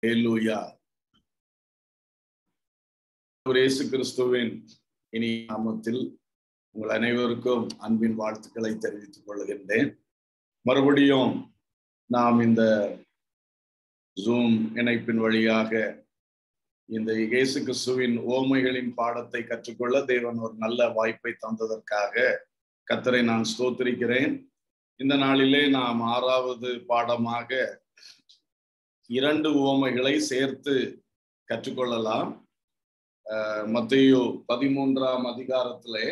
ஹalleluya இயேசு கிறிஸ்துவின் இனி நாமத்தில் உங்கள் அனைவருக்கும் அன்பின் வாழ்த்துக்களை தெரிவித்துக் கொள்கின்றேன் மறுபடியும் நாம் இந்த ஜூம் இணைப்பின் வழியாக இந்த இயேசு கிறிஸ்துவின் ஓமைகளின் பாடத்தை கற்றுக்கொள்ள தேவன் ஒரு நல்ல வாய்ப்பை தந்ததற்காக கத்தரை நான் ஸ்தோத்திரிக்கிறேன் இந்த நாளிலே நாம் ஆறாவது பாடமாக இரண்டு உவமைகளை சேர்த்து கற்றுக்கொள்ளலாம் மத்தையோ பதிமூன்றாம் அதிகாரத்திலே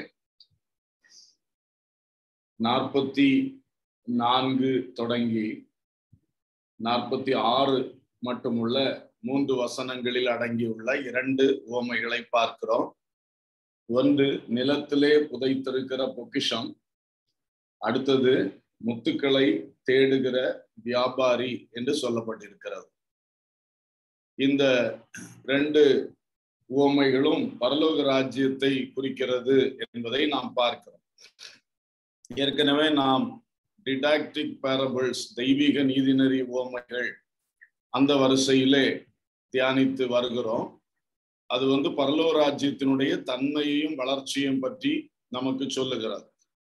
நாற்பத்தி நான்கு தொடங்கி நாற்பத்தி ஆறு மட்டுமுள்ள மூன்று வசனங்களில் அடங்கியுள்ள இரண்டு உவமைகளை பார்க்கிறோம் ஒன்று நிலத்திலே புதைத்திருக்கிற பொக்கிஷம் அடுத்தது முத்துக்களை தேடுகிற வியாபாரி என்று சொல்லப்பட்டிருக்கிறது இந்த ரெண்டு உவமைகளும் பரலோக ராஜ்யத்தை குறிக்கிறது என்பதை நாம் பார்க்கிறோம் ஏற்கனவே நாம் டிடாக்டிக் பேரபிள்ஸ் தெய்வீக நீதிநெறி உவமைகள் அந்த வரிசையிலே தியானித்து வருகிறோம் அது வந்து பரலோக ராஜ்யத்தினுடைய தன்மையையும் வளர்ச்சியும் பற்றி நமக்கு சொல்லுகிறது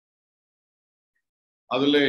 அதிலே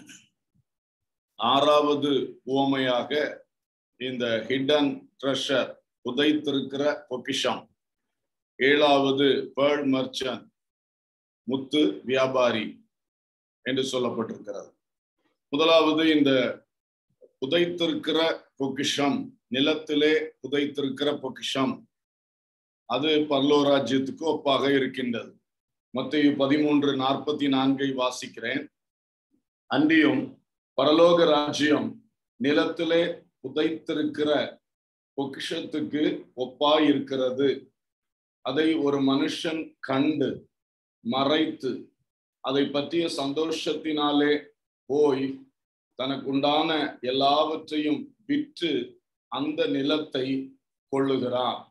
ஆறாவது உவமையாக இந்த ஹிடன் ட்ரெஷர் புதைத்திருக்கிற பொக்கிஷம் ஏழாவது பேர்ல் மர்ச்சன் முத்து வியாபாரி என்று சொல்லப்பட்டிருக்கிறது முதலாவது இந்த புதைத்திருக்கிற பொக்கிஷம் நிலத்திலே புதைத்திருக்கிற பொக்கிஷம் அது பர்லோராஜ்யத்துக்கு ஒப்பாக இருக்கின்றது மத்திய பதிமூன்று நாற்பத்தி நான்கை வாசிக்கிறேன் அன்றியும் பரலோக ராஜ்யம் நிலத்திலே புதைத்திருக்கிற பொக்கிஷத்துக்கு ஒப்பாய் இருக்கிறது அதை ஒரு மனுஷன் கண்டு மறைத்து அதை பற்றிய சந்தோஷத்தினாலே போய் தனக்குண்டான எல்லாவற்றையும் விற்று அந்த நிலத்தை கொள்ளுகிறான்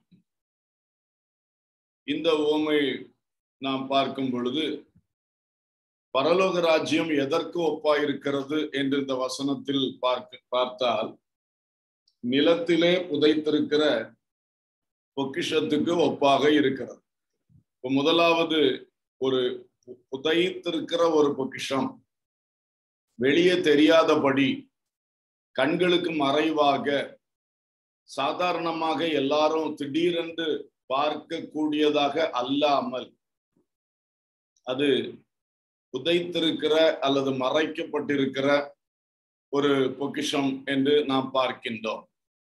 இந்த ஓமை நாம் பார்க்கும் பொழுது பரலோக ராஜ்யம் எதற்கு ஒப்பாய் இருக்கிறது என்று இந்த வசனத்தில் பார்க்க பார்த்தால் நிலத்திலே புதைத்திருக்கிற பொக்கிஷத்துக்கு ஒப்பாக இருக்கிறது இப்போ முதலாவது ஒரு புதைத்திருக்கிற ஒரு பொக்கிஷம் வெளியே தெரியாதபடி கண்களுக்கு மறைவாக சாதாரணமாக எல்லாரும் திடீரென்று பார்க்கக்கூடியதாக அல்லாமல் அது புதைத்திருக்கிற அல்லது மறைக்கப்பட்டிருக்கிற ஒரு பொக்கிஷம் என்று நாம் பார்க்கின்றோம்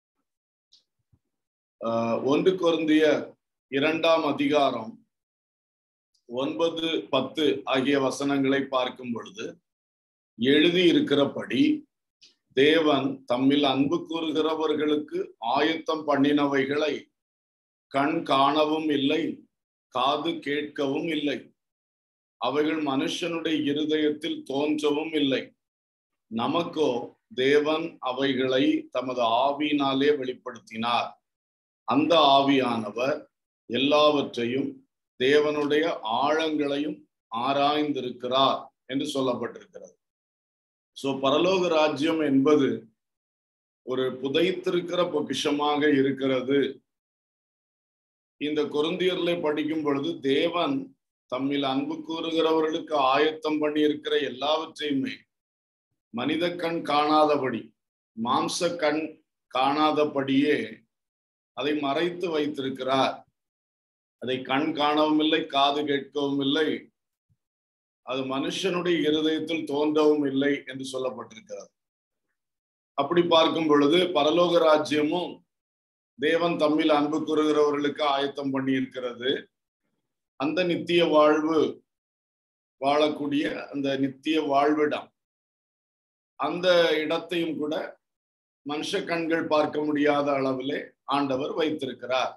ஒன்று குருந்திய இரண்டாம் அதிகாரம் ஒன்பது பத்து ஆகிய வசனங்களை பார்க்கும் பொழுது எழுதி இருக்கிறபடி தேவன் தம்மில் அன்பு கூறுகிறவர்களுக்கு ஆயத்தம் பண்ணினவைகளை கண் காணவும் இல்லை காது கேட்கவும் இல்லை அவைகள் மனுஷனுடைய இருதயத்தில் தோன்றவும் இல்லை நமக்கோ தேவன் அவைகளை தமது ஆவியினாலே வெளிப்படுத்தினார் அந்த ஆவியானவர் எல்லாவற்றையும் தேவனுடைய ஆழங்களையும் ஆராய்ந்திருக்கிறார் என்று சொல்லப்பட்டிருக்கிறது சோ பரலோக ராஜ்யம் என்பது ஒரு புதைத்திருக்கிற பொக்கிஷமாக இருக்கிறது இந்த குருந்தியர்ல படிக்கும் பொழுது தேவன் தம்மில் அன்பு கூறுகிறவர்களுக்கு ஆயத்தம் பண்ணி இருக்கிற எல்லாவற்றையுமே மனித கண் காணாதபடி மாம்ச கண் காணாதபடியே அதை மறைத்து வைத்திருக்கிறார் அதை கண் காணவும் இல்லை காது கேட்கவும் இல்லை அது மனுஷனுடைய இருதயத்தில் தோன்றவும் இல்லை என்று சொல்லப்பட்டிருக்கிறது அப்படி பார்க்கும் பொழுது பரலோக ராஜ்யமும் தேவன் தம்மில் அன்பு கூறுகிறவர்களுக்கு ஆயத்தம் பண்ணி இருக்கிறது அந்த நித்திய வாழ்வு வாழக்கூடிய அந்த நித்திய வாழ்விடம் அந்த இடத்தையும் கூட மனுஷ கண்கள் பார்க்க முடியாத அளவிலே ஆண்டவர் வைத்திருக்கிறார்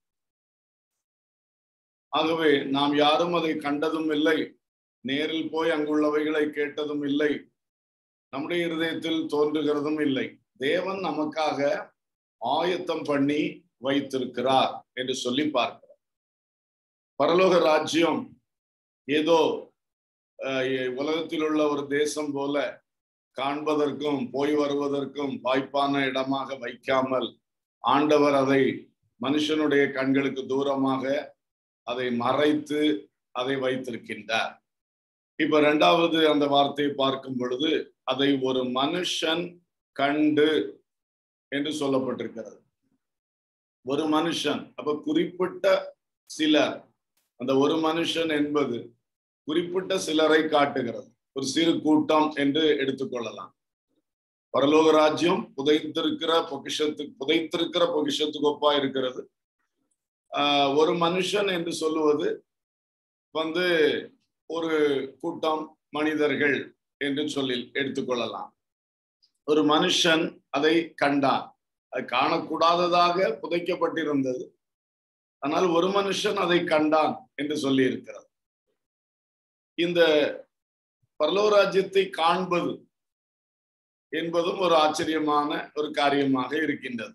ஆகவே நாம் யாரும் அதை கண்டதும் இல்லை நேரில் போய் அங்குள்ளவைகளை கேட்டதும் இல்லை நம்முடைய இருதயத்தில் தோன்றுகிறதும் இல்லை தேவன் நமக்காக ஆயத்தம் பண்ணி வைத்திருக்கிறார் என்று சொல்லி பார்க்கிறோம் பரலோக ராஜ்யம் ஏதோ உலகத்தில் உள்ள ஒரு தேசம் போல காண்பதற்கும் போய் வருவதற்கும் வாய்ப்பான இடமாக வைக்காமல் ஆண்டவர் அதை மனுஷனுடைய கண்களுக்கு தூரமாக அதை மறைத்து அதை வைத்திருக்கின்றார் இப்ப ரெண்டாவது அந்த வார்த்தையை பார்க்கும் பொழுது அதை ஒரு மனுஷன் கண்டு என்று சொல்லப்பட்டிருக்கிறது ஒரு மனுஷன் அப்ப குறிப்பிட்ட சிலர் அந்த ஒரு மனுஷன் என்பது குறிப்பிட்ட சிலரை காட்டுகிறது ஒரு சிறு கூட்டம் என்று எடுத்துக்கொள்ளலாம் பரலோக ராஜ்யம் புதைத்திருக்கிற பொக்கிஷத்துக்கு புதைத்திருக்கிற பொக்கிஷத்துக்கு ஒப்பா இருக்கிறது ஆஹ் ஒரு மனுஷன் என்று சொல்லுவது வந்து ஒரு கூட்டம் மனிதர்கள் என்று சொல்லி எடுத்துக்கொள்ளலாம் ஒரு மனுஷன் அதை கண்டான் அது காணக்கூடாததாக புதைக்கப்பட்டிருந்தது ஆனால் ஒரு மனுஷன் அதை கண்டான் என்று சொல்லி இருக்கிறது இந்த பரலோராஜ்யத்தை காண்பது என்பதும் ஒரு ஆச்சரியமான ஒரு காரியமாக இருக்கின்றது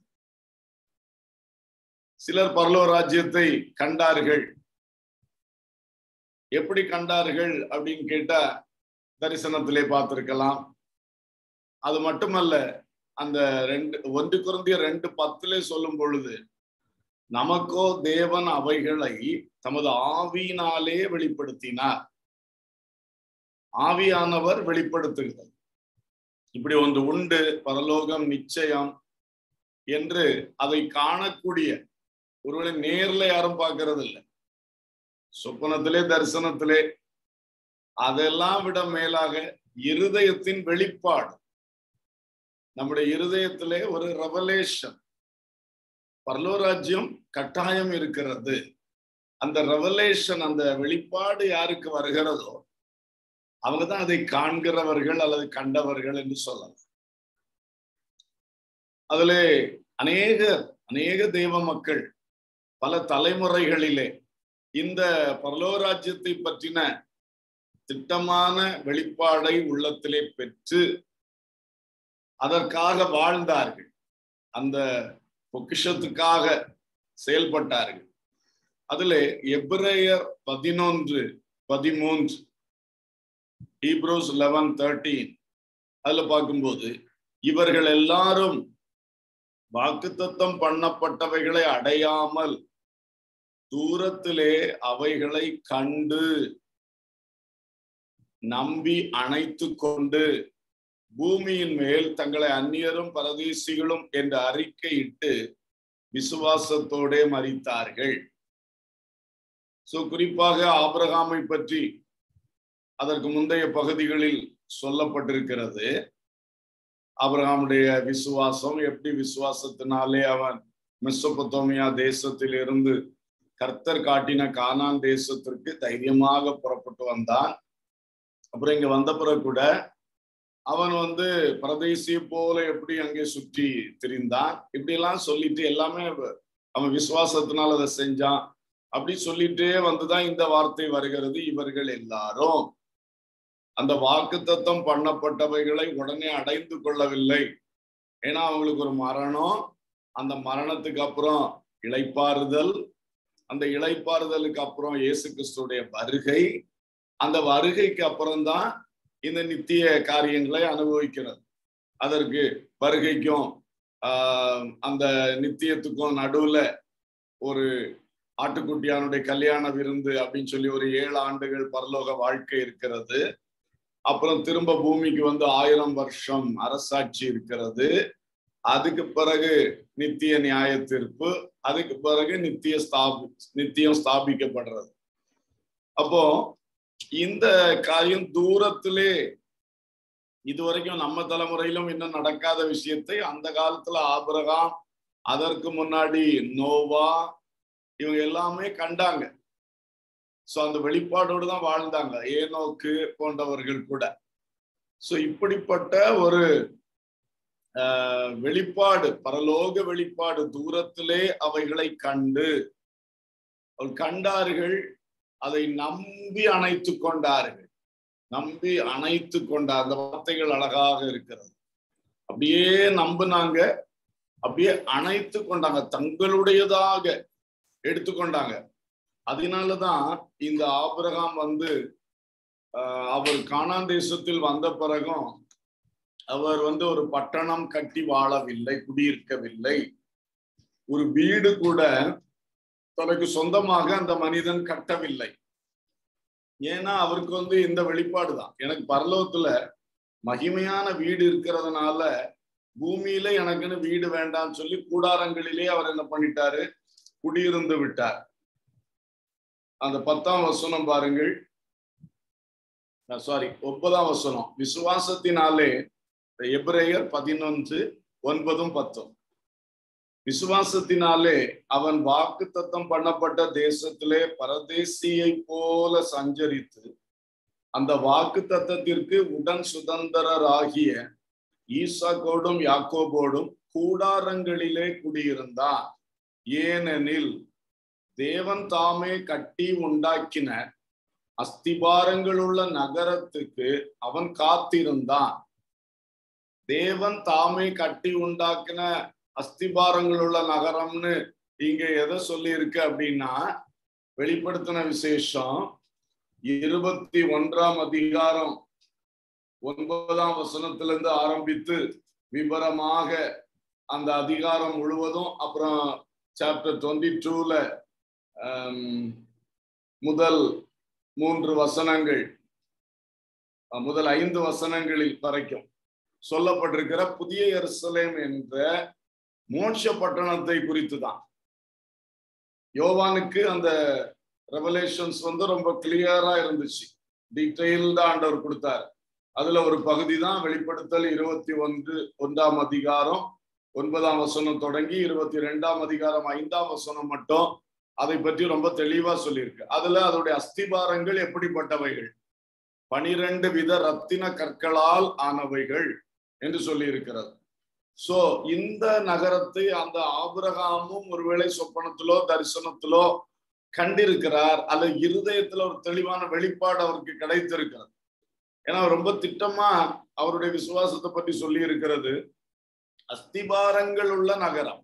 சிலர் பரலோராஜ்யத்தை கண்டார்கள் எப்படி கண்டார்கள் அப்படின்னு கேட்டா தரிசனத்திலே பார்த்திருக்கலாம் அது மட்டுமல்ல அந்த ரெண்டு ஒன்று குறைந்திய ரெண்டு பத்திலே சொல்லும் பொழுது நமக்கோ தேவன் அவைகளை தமது ஆவியினாலே வெளிப்படுத்தினார் ஆவியானவர் வெளிப்படுத்துகிறது இப்படி ஒன்று உண்டு பரலோகம் நிச்சயம் என்று அதை காணக்கூடிய ஒருவேளை நேர்ல யாரும் பார்க்கறது இல்லை சொப்பனத்திலே தரிசனத்திலே அதெல்லாம் விட மேலாக இருதயத்தின் வெளிப்பாடு நம்முடைய இருதயத்திலே ஒரு ரெவலேஷன் பரலோராஜ்யம் கட்டாயம் இருக்கிறது அந்த ரெவலேஷன் அந்த வெளிப்பாடு யாருக்கு வருகிறதோ அவங்க தான் அதை காண்கிறவர்கள் அல்லது கண்டவர்கள் என்று சொல்லலாம் அதுல அநேக அநேக தெய்வ மக்கள் பல தலைமுறைகளிலே இந்த பரலோராஜ்யத்தை பற்றின திட்டமான வெளிப்பாடை உள்ளத்திலே பெற்று அதற்காக வாழ்ந்தார்கள் அந்த பொக்கிஷத்துக்காக செயல்பட்டார்கள் அதுல எப்ரேயர் பதினொன்று பதிமூன்று ஹீப்ரோஸ் லெவன் தேர்ட்டீன் அதுல பார்க்கும்போது இவர்கள் எல்லாரும் வாக்குத்தத்தம் பண்ணப்பட்டவைகளை அடையாமல் தூரத்திலே அவைகளை கண்டு நம்பி அணைத்து கொண்டு பூமியின் மேல் தங்களை அந்நியரும் பரதேசிகளும் என்று அறிக்கையிட்டு விசுவாசத்தோட மறித்தார்கள் சோ குறிப்பாக ஆபிரகாமை பற்றி அதற்கு முந்தைய பகுதிகளில் சொல்லப்பட்டிருக்கிறது ஆபிரகாமுடைய விசுவாசம் எப்படி விசுவாசத்தினாலே அவன் மெசொபத்தோமியா தேசத்தில் இருந்து கர்த்தர் காட்டின கானான் தேசத்திற்கு தைரியமாக புறப்பட்டு வந்தான் அப்புறம் இங்க வந்த பிறகு கூட அவன் வந்து பரதேசிய போல எப்படி அங்கே சுற்றி திரிந்தான் இப்படி எல்லாம் சொல்லிட்டு எல்லாமே அவன் விசுவாசத்தினால் அதை செஞ்சான் அப்படி சொல்லிட்டே வந்துதான் இந்த வார்த்தை வருகிறது இவர்கள் எல்லாரும் அந்த வாக்கு தத்தம் பண்ணப்பட்டவைகளை உடனே அடைந்து கொள்ளவில்லை ஏன்னா அவங்களுக்கு ஒரு மரணம் அந்த மரணத்துக்கு அப்புறம் இளைப்பாறுதல் அந்த இளைப்பாறுதலுக்கு அப்புறம் இயேசு கிறிஸ்துடைய வருகை அந்த வருகைக்கு அப்புறம்தான் இந்த நித்திய காரியங்களை அனுபவிக்கிறது அதற்கு வருகைக்கும் ஆஹ் அந்த நித்தியத்துக்கும் நடுவுல ஒரு ஆட்டுக்குட்டியானுடைய கல்யாண விருந்து அப்படின்னு சொல்லி ஒரு ஏழு ஆண்டுகள் பரலோக வாழ்க்கை இருக்கிறது அப்புறம் திரும்ப பூமிக்கு வந்து ஆயிரம் வருஷம் அரசாட்சி இருக்கிறது அதுக்கு பிறகு நித்திய நியாய தீர்ப்பு அதுக்கு பிறகு நித்திய ஸ்தாபி நித்தியம் ஸ்தாபிக்கப்படுறது அப்போ இந்த காரியம் தூரத்திலே இதுவரைக்கும் நம்ம தலைமுறையிலும் இன்னும் நடக்காத விஷயத்தை அந்த காலத்துல ஆபிரகாம் அதற்கு முன்னாடி நோவா இவங்க எல்லாமே கண்டாங்க சோ அந்த வெளிப்பாடோடு தான் வாழ்ந்தாங்க ஏனோக்கு போன்றவர்கள் கூட சோ இப்படிப்பட்ட ஒரு வெளிப்பாடு பரலோக வெளிப்பாடு தூரத்திலே அவைகளை கண்டு கண்டார்கள் அதை நம்பி அணைத்து கொண்டார்கள் நம்பி அணைத்து கொண்டார் அந்த வார்த்தைகள் அழகாக இருக்கிறது அப்படியே நம்புனாங்க அப்படியே அணைத்து கொண்டாங்க தங்களுடையதாக எடுத்துக்கொண்டாங்க அதனாலதான் இந்த ஆபிரகாம் வந்து அவர் கானான் தேசத்தில் வந்த பிறகும் அவர் வந்து ஒரு பட்டணம் கட்டி வாழவில்லை குடியிருக்கவில்லை ஒரு வீடு கூட தனக்கு சொந்தமாக அந்த மனிதன் கட்டவில்லை ஏன்னா அவருக்கு வந்து இந்த வெளிப்பாடு தான் எனக்கு பரலோகத்துல மகிமையான வீடு இருக்கிறதுனால பூமியில எனக்குன்னு வீடு வேண்டாம்னு சொல்லி கூடாரங்களிலே அவர் என்ன பண்ணிட்டாரு குடியிருந்து விட்டார் அந்த பத்தாம் வசனம் பாருங்கள் சாரி ஒன்பதாம் வசனம் விசுவாசத்தினாலே எபிரேயர் பதினொன்று ஒன்பதும் பத்தும் விசுவாசத்தினாலே அவன் வாக்கு தத்தம் பண்ணப்பட்ட தேசத்திலே பரதேசியை போல சஞ்சரித்து அந்த வாக்கு தத்தத்திற்கு உடன் சுதந்திரராகிய ஈசாக்கோடும் யாக்கோபோடும் கூடாரங்களிலே குடியிருந்தான் ஏனெனில் தேவன் தாமே கட்டி உண்டாக்கின அஸ்திபாரங்களுள்ள நகரத்துக்கு அவன் காத்திருந்தான் தேவன் தாமே கட்டி உண்டாக்கின அஸ்திபாரங்கள் உள்ள நகரம்னு இங்க எதை சொல்லி இருக்கு அப்படின்னா வெளிப்படுத்தின விசேஷம் இருபத்தி ஒன்றாம் அதிகாரம் ஒன்பதாம் வசனத்திலிருந்து ஆரம்பித்து விவரமாக அந்த அதிகாரம் முழுவதும் அப்புறம் சாப்டர் டுவெண்ட்டி டூல முதல் மூன்று வசனங்கள் முதல் ஐந்து வசனங்களில் வரைக்கும் சொல்லப்பட்டிருக்கிற புதிய எருசலேம் என்ற மோட்ச பட்டணத்தை குறித்து தான் யோவானுக்கு அந்த ரெவலேஷன்ஸ் வந்து ரொம்ப கிளியரா இருந்துச்சு டீட்டெயில்டா ஆண்டவர் கொடுத்தார் அதுல ஒரு பகுதி தான் வெளிப்படுத்தல் இருபத்தி ஒன்று ஒன்றாம் அதிகாரம் ஒன்பதாம் வசனம் தொடங்கி இருபத்தி ரெண்டாம் அதிகாரம் ஐந்தாம் வசனம் மட்டும் அதை பற்றி ரொம்ப தெளிவா சொல்லியிருக்கு அதுல அதோடைய அஸ்திபாரங்கள் எப்படிப்பட்டவைகள் பனிரெண்டு வித ரத்தின கற்களால் ஆனவைகள் என்று சொல்லி இருக்கிறது சோ இந்த நகரத்தை அந்த ஆபரகாமும் ஒருவேளை சொப்பனத்திலோ தரிசனத்திலோ கண்டிருக்கிறார் அல்லது இருதயத்துல ஒரு தெளிவான வெளிப்பாடு அவருக்கு கிடைத்திருக்கிறது ஏன்னா ரொம்ப திட்டமா அவருடைய விசுவாசத்தை பற்றி சொல்லி இருக்கிறது அஸ்திபாரங்கள் உள்ள நகரம்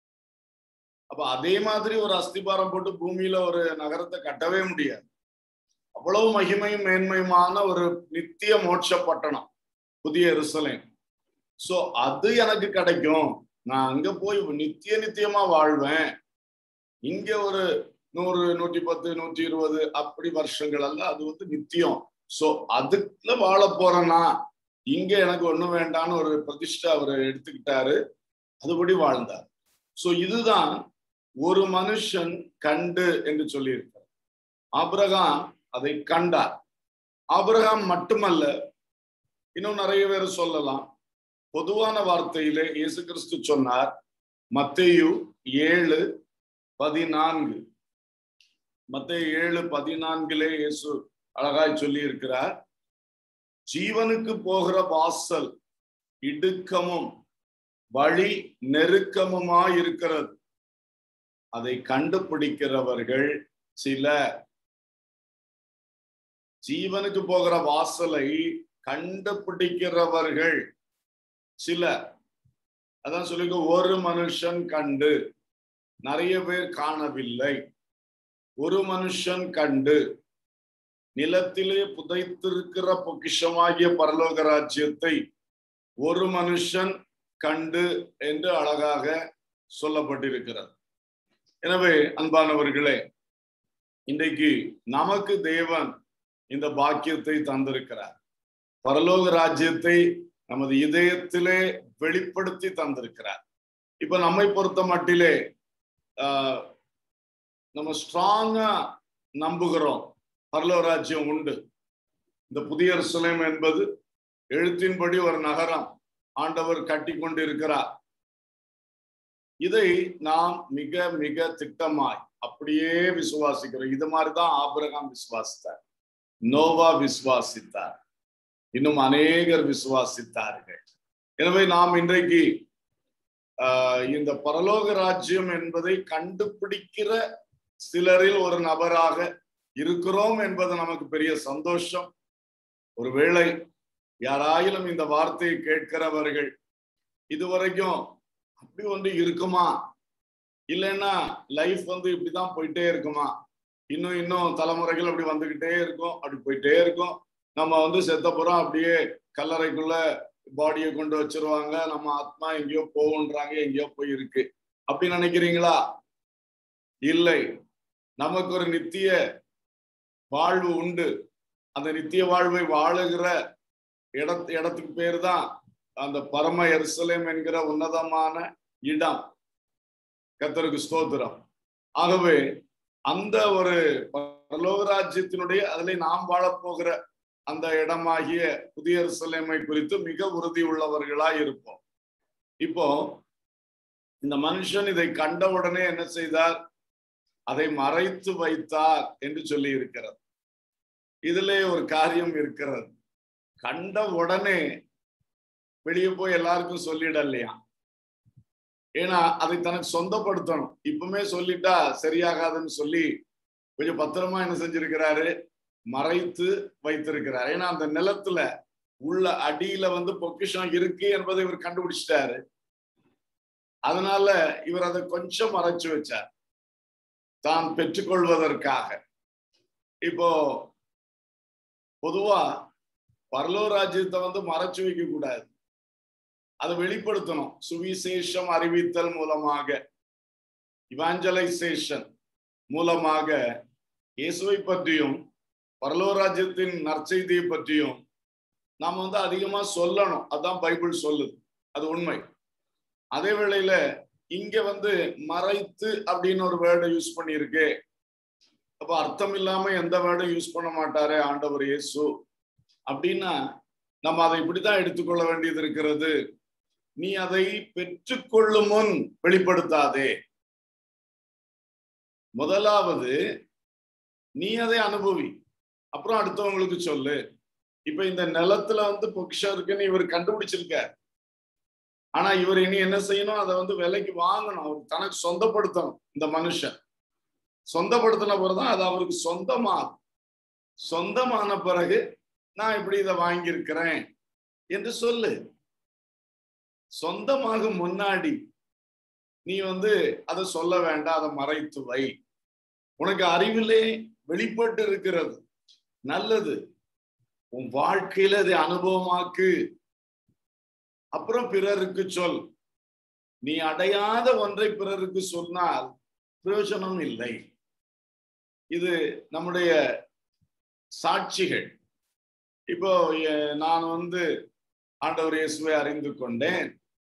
அப்ப அதே மாதிரி ஒரு அஸ்திபாரம் போட்டு பூமியில ஒரு நகரத்தை கட்டவே முடியாது அவ்வளவு மகிமையும் மேன்மையுமான ஒரு நித்திய மோட்ச பட்டணம் புதிய எருசலேம் சோ அது எனக்கு கிடைக்கும் நான் அங்க போய் நித்திய நித்தியமா வாழ்வேன் இங்க ஒரு நூறு நூற்றி பத்து நூற்றி இருபது அப்படி வருஷங்கள் அல்ல அது வந்து நித்தியம் சோ அதுக்குள்ள வாழ போறேன்னா இங்க எனக்கு ஒண்ணும் வேண்டான்னு ஒரு பிரதிஷ்டை அவர் எடுத்துக்கிட்டாரு அதுபடி வாழ்ந்தார் சோ இதுதான் ஒரு மனுஷன் கண்டு என்று சொல்லியிருக்கார் ஆபிரகாம் அதை கண்டார் ஆபிரகாம் மட்டுமல்ல இன்னும் நிறைய பேர் சொல்லலாம் பொதுவான வார்த்தையிலே இயேசு கிறிஸ்து சொன்னார் மத்தேயு ஏழு பதினான்கு மத்திய ஏழு பதினான்கிலே இயேசு அழகாய் சொல்லி இருக்கிறார் ஜீவனுக்கு போகிற வாசல் இடுக்கமும் வழி நெருக்கமுமாய் இருக்கிறது அதை கண்டுபிடிக்கிறவர்கள் சில ஜீவனுக்கு போகிற வாசலை கண்டுபிடிக்கிறவர்கள் சில அதான் சொல்லிக்க ஒரு மனுஷன் கண்டு நிறைய பேர் காணவில்லை ஒரு மனுஷன் கண்டு நிலத்திலே புதைத்திருக்கிற பொக்கிஷமாகிய பரலோக ராஜ்யத்தை ஒரு மனுஷன் கண்டு என்று அழகாக சொல்லப்பட்டிருக்கிறது எனவே அன்பானவர்களே இன்றைக்கு நமக்கு தேவன் இந்த பாக்கியத்தை தந்திருக்கிறார் பரலோக ராஜ்யத்தை நமது இதயத்திலே வெளிப்படுத்தி தந்திருக்கிறார் இப்ப நம்மை பொறுத்த மட்டிலே ஆஹ் நம்ம ஸ்ட்ராங்கா நம்புகிறோம் பரலோக ராஜ்யம் உண்டு இந்த புதிய சுலம் என்பது எழுத்தின்படி ஒரு நகரம் ஆண்டவர் கட்டி கொண்டு இருக்கிறார் இதை நாம் மிக மிக திட்டமாய் அப்படியே விசுவாசிக்கிறோம் இது மாதிரிதான் ஆபிரகாம் விசுவாசித்தார் நோவா விசுவாசித்தார் இன்னும் அநேகர் விசுவாசித்தார்கள் எனவே நாம் இன்றைக்கு ஆஹ் இந்த பரலோக ராஜ்யம் என்பதை கண்டுபிடிக்கிற சிலரில் ஒரு நபராக இருக்கிறோம் என்பது நமக்கு பெரிய சந்தோஷம் ஒருவேளை யாராயிலும் இந்த வார்த்தையை கேட்கிறவர்கள் இதுவரைக்கும் அப்படி ஒன்று இருக்குமா இல்லைன்னா லைஃப் வந்து இப்படிதான் போயிட்டே இருக்குமா இன்னும் இன்னும் தலைமுறைகள் அப்படி வந்துகிட்டே இருக்கும் அப்படி போயிட்டே இருக்கும் நம்ம வந்து செத்தப்புறம் அப்படியே கல்லறைக்குள்ள பாடியை கொண்டு வச்சிருவாங்க நம்ம ஆத்மா எங்கேயோ போகுன்றாங்க எங்கேயோ போய் இருக்கு அப்படி நினைக்கிறீங்களா இல்லை நமக்கு ஒரு நித்திய வாழ்வு உண்டு அந்த நித்திய வாழ்வை வாழுகிற இட இடத்துக்கு பேர் தான் அந்த பரம எருசலேம் என்கிற உன்னதமான இடம் கத்தருக்கு ஸ்தோத்திரம் ஆகவே அந்த ஒரு பரலோகராஜ்யத்தினுடைய அதிலே நாம் வாழப்போகிற அந்த இடமாகிய புதிய எருசலேமை குறித்து மிக உறுதி உள்ளவர்களாய் இருப்போம் இப்போ இந்த மனுஷன் இதை கண்டவுடனே என்ன செய்தார் அதை மறைத்து வைத்தார் என்று சொல்லி இருக்கிறது இதிலே ஒரு காரியம் இருக்கிறது கண்ட உடனே வெளியே போய் எல்லாருக்கும் சொல்லிடலையா ஏன்னா அதை தனக்கு சொந்தப்படுத்தணும் இப்பவுமே சொல்லிட்டா சரியாகாதுன்னு சொல்லி கொஞ்சம் பத்திரமா என்ன செஞ்சிருக்கிறாரு மறைத்து வைத்திருக்கிறார் ஏன்னா அந்த நிலத்துல உள்ள அடியில வந்து பொக்கிஷம் இருக்கு என்பதை இவர் கண்டுபிடிச்சிட்டாரு அதனால இவர் அதை கொஞ்சம் மறைச்சு வச்சார் தான் பெற்றுக்கொள்வதற்காக இப்போ பொதுவா பரலோ ராஜ்யத்தை வந்து மறைச்சு வைக்க கூடாது அதை வெளிப்படுத்தணும் சுவிசேஷம் அறிவித்தல் மூலமாக இவாஞ்சலைசேஷன் மூலமாக இயேசுவை பற்றியும் பரலோராஜ்யத்தின் நற்செய்தியை பற்றியும் நாம் வந்து அதிகமா சொல்லணும் அதான் பைபிள் சொல்லுது அது உண்மை அதே வேளையில இங்க வந்து மறைத்து அப்படின்னு ஒரு வேர்டை யூஸ் பண்ணியிருக்கு அப்ப அர்த்தம் இல்லாம எந்த வேர்டும் யூஸ் பண்ண மாட்டாரே ஆண்டவர் இயேசு அப்படின்னா நம்ம அதை இப்படித்தான் எடுத்துக்கொள்ள வேண்டியது இருக்கிறது நீ அதை பெற்றுக்கொள்ளும் முன் வெளிப்படுத்தாதே முதலாவது நீ அதை அனுபவி அப்புறம் அடுத்தவங்களுக்கு சொல்லு இப்ப இந்த நிலத்துல வந்து பொக்கிஷம் இருக்குன்னு இவர் கண்டுபிடிச்சிருக்கார் ஆனா இவர் இனி என்ன செய்யணும் அதை வந்து விலைக்கு வாங்கணும் அவர் தனக்கு சொந்தப்படுத்தணும் இந்த மனுஷன் சொந்தப்படுத்தின பிறகுதான் அது அவருக்கு சொந்தமாகும் சொந்தமான பிறகு நான் இப்படி இதை வாங்கியிருக்கிறேன் என்று சொல்லு சொந்தமாக முன்னாடி நீ வந்து அதை சொல்ல வேண்டாம் அதை மறைத்து வை உனக்கு அறிவிலே வெளிப்பட்டு இருக்கிறது நல்லது உன் வாழ்க்கையில அதை அனுபவமாக்கு அப்புறம் பிறருக்கு சொல் நீ அடையாத ஒன்றை பிறருக்கு சொன்னால் பிரயோஜனம் இல்லை இது நம்முடைய சாட்சிகள் இப்போ நான் வந்து ஆண்டவர் இயேசுவை அறிந்து கொண்டேன்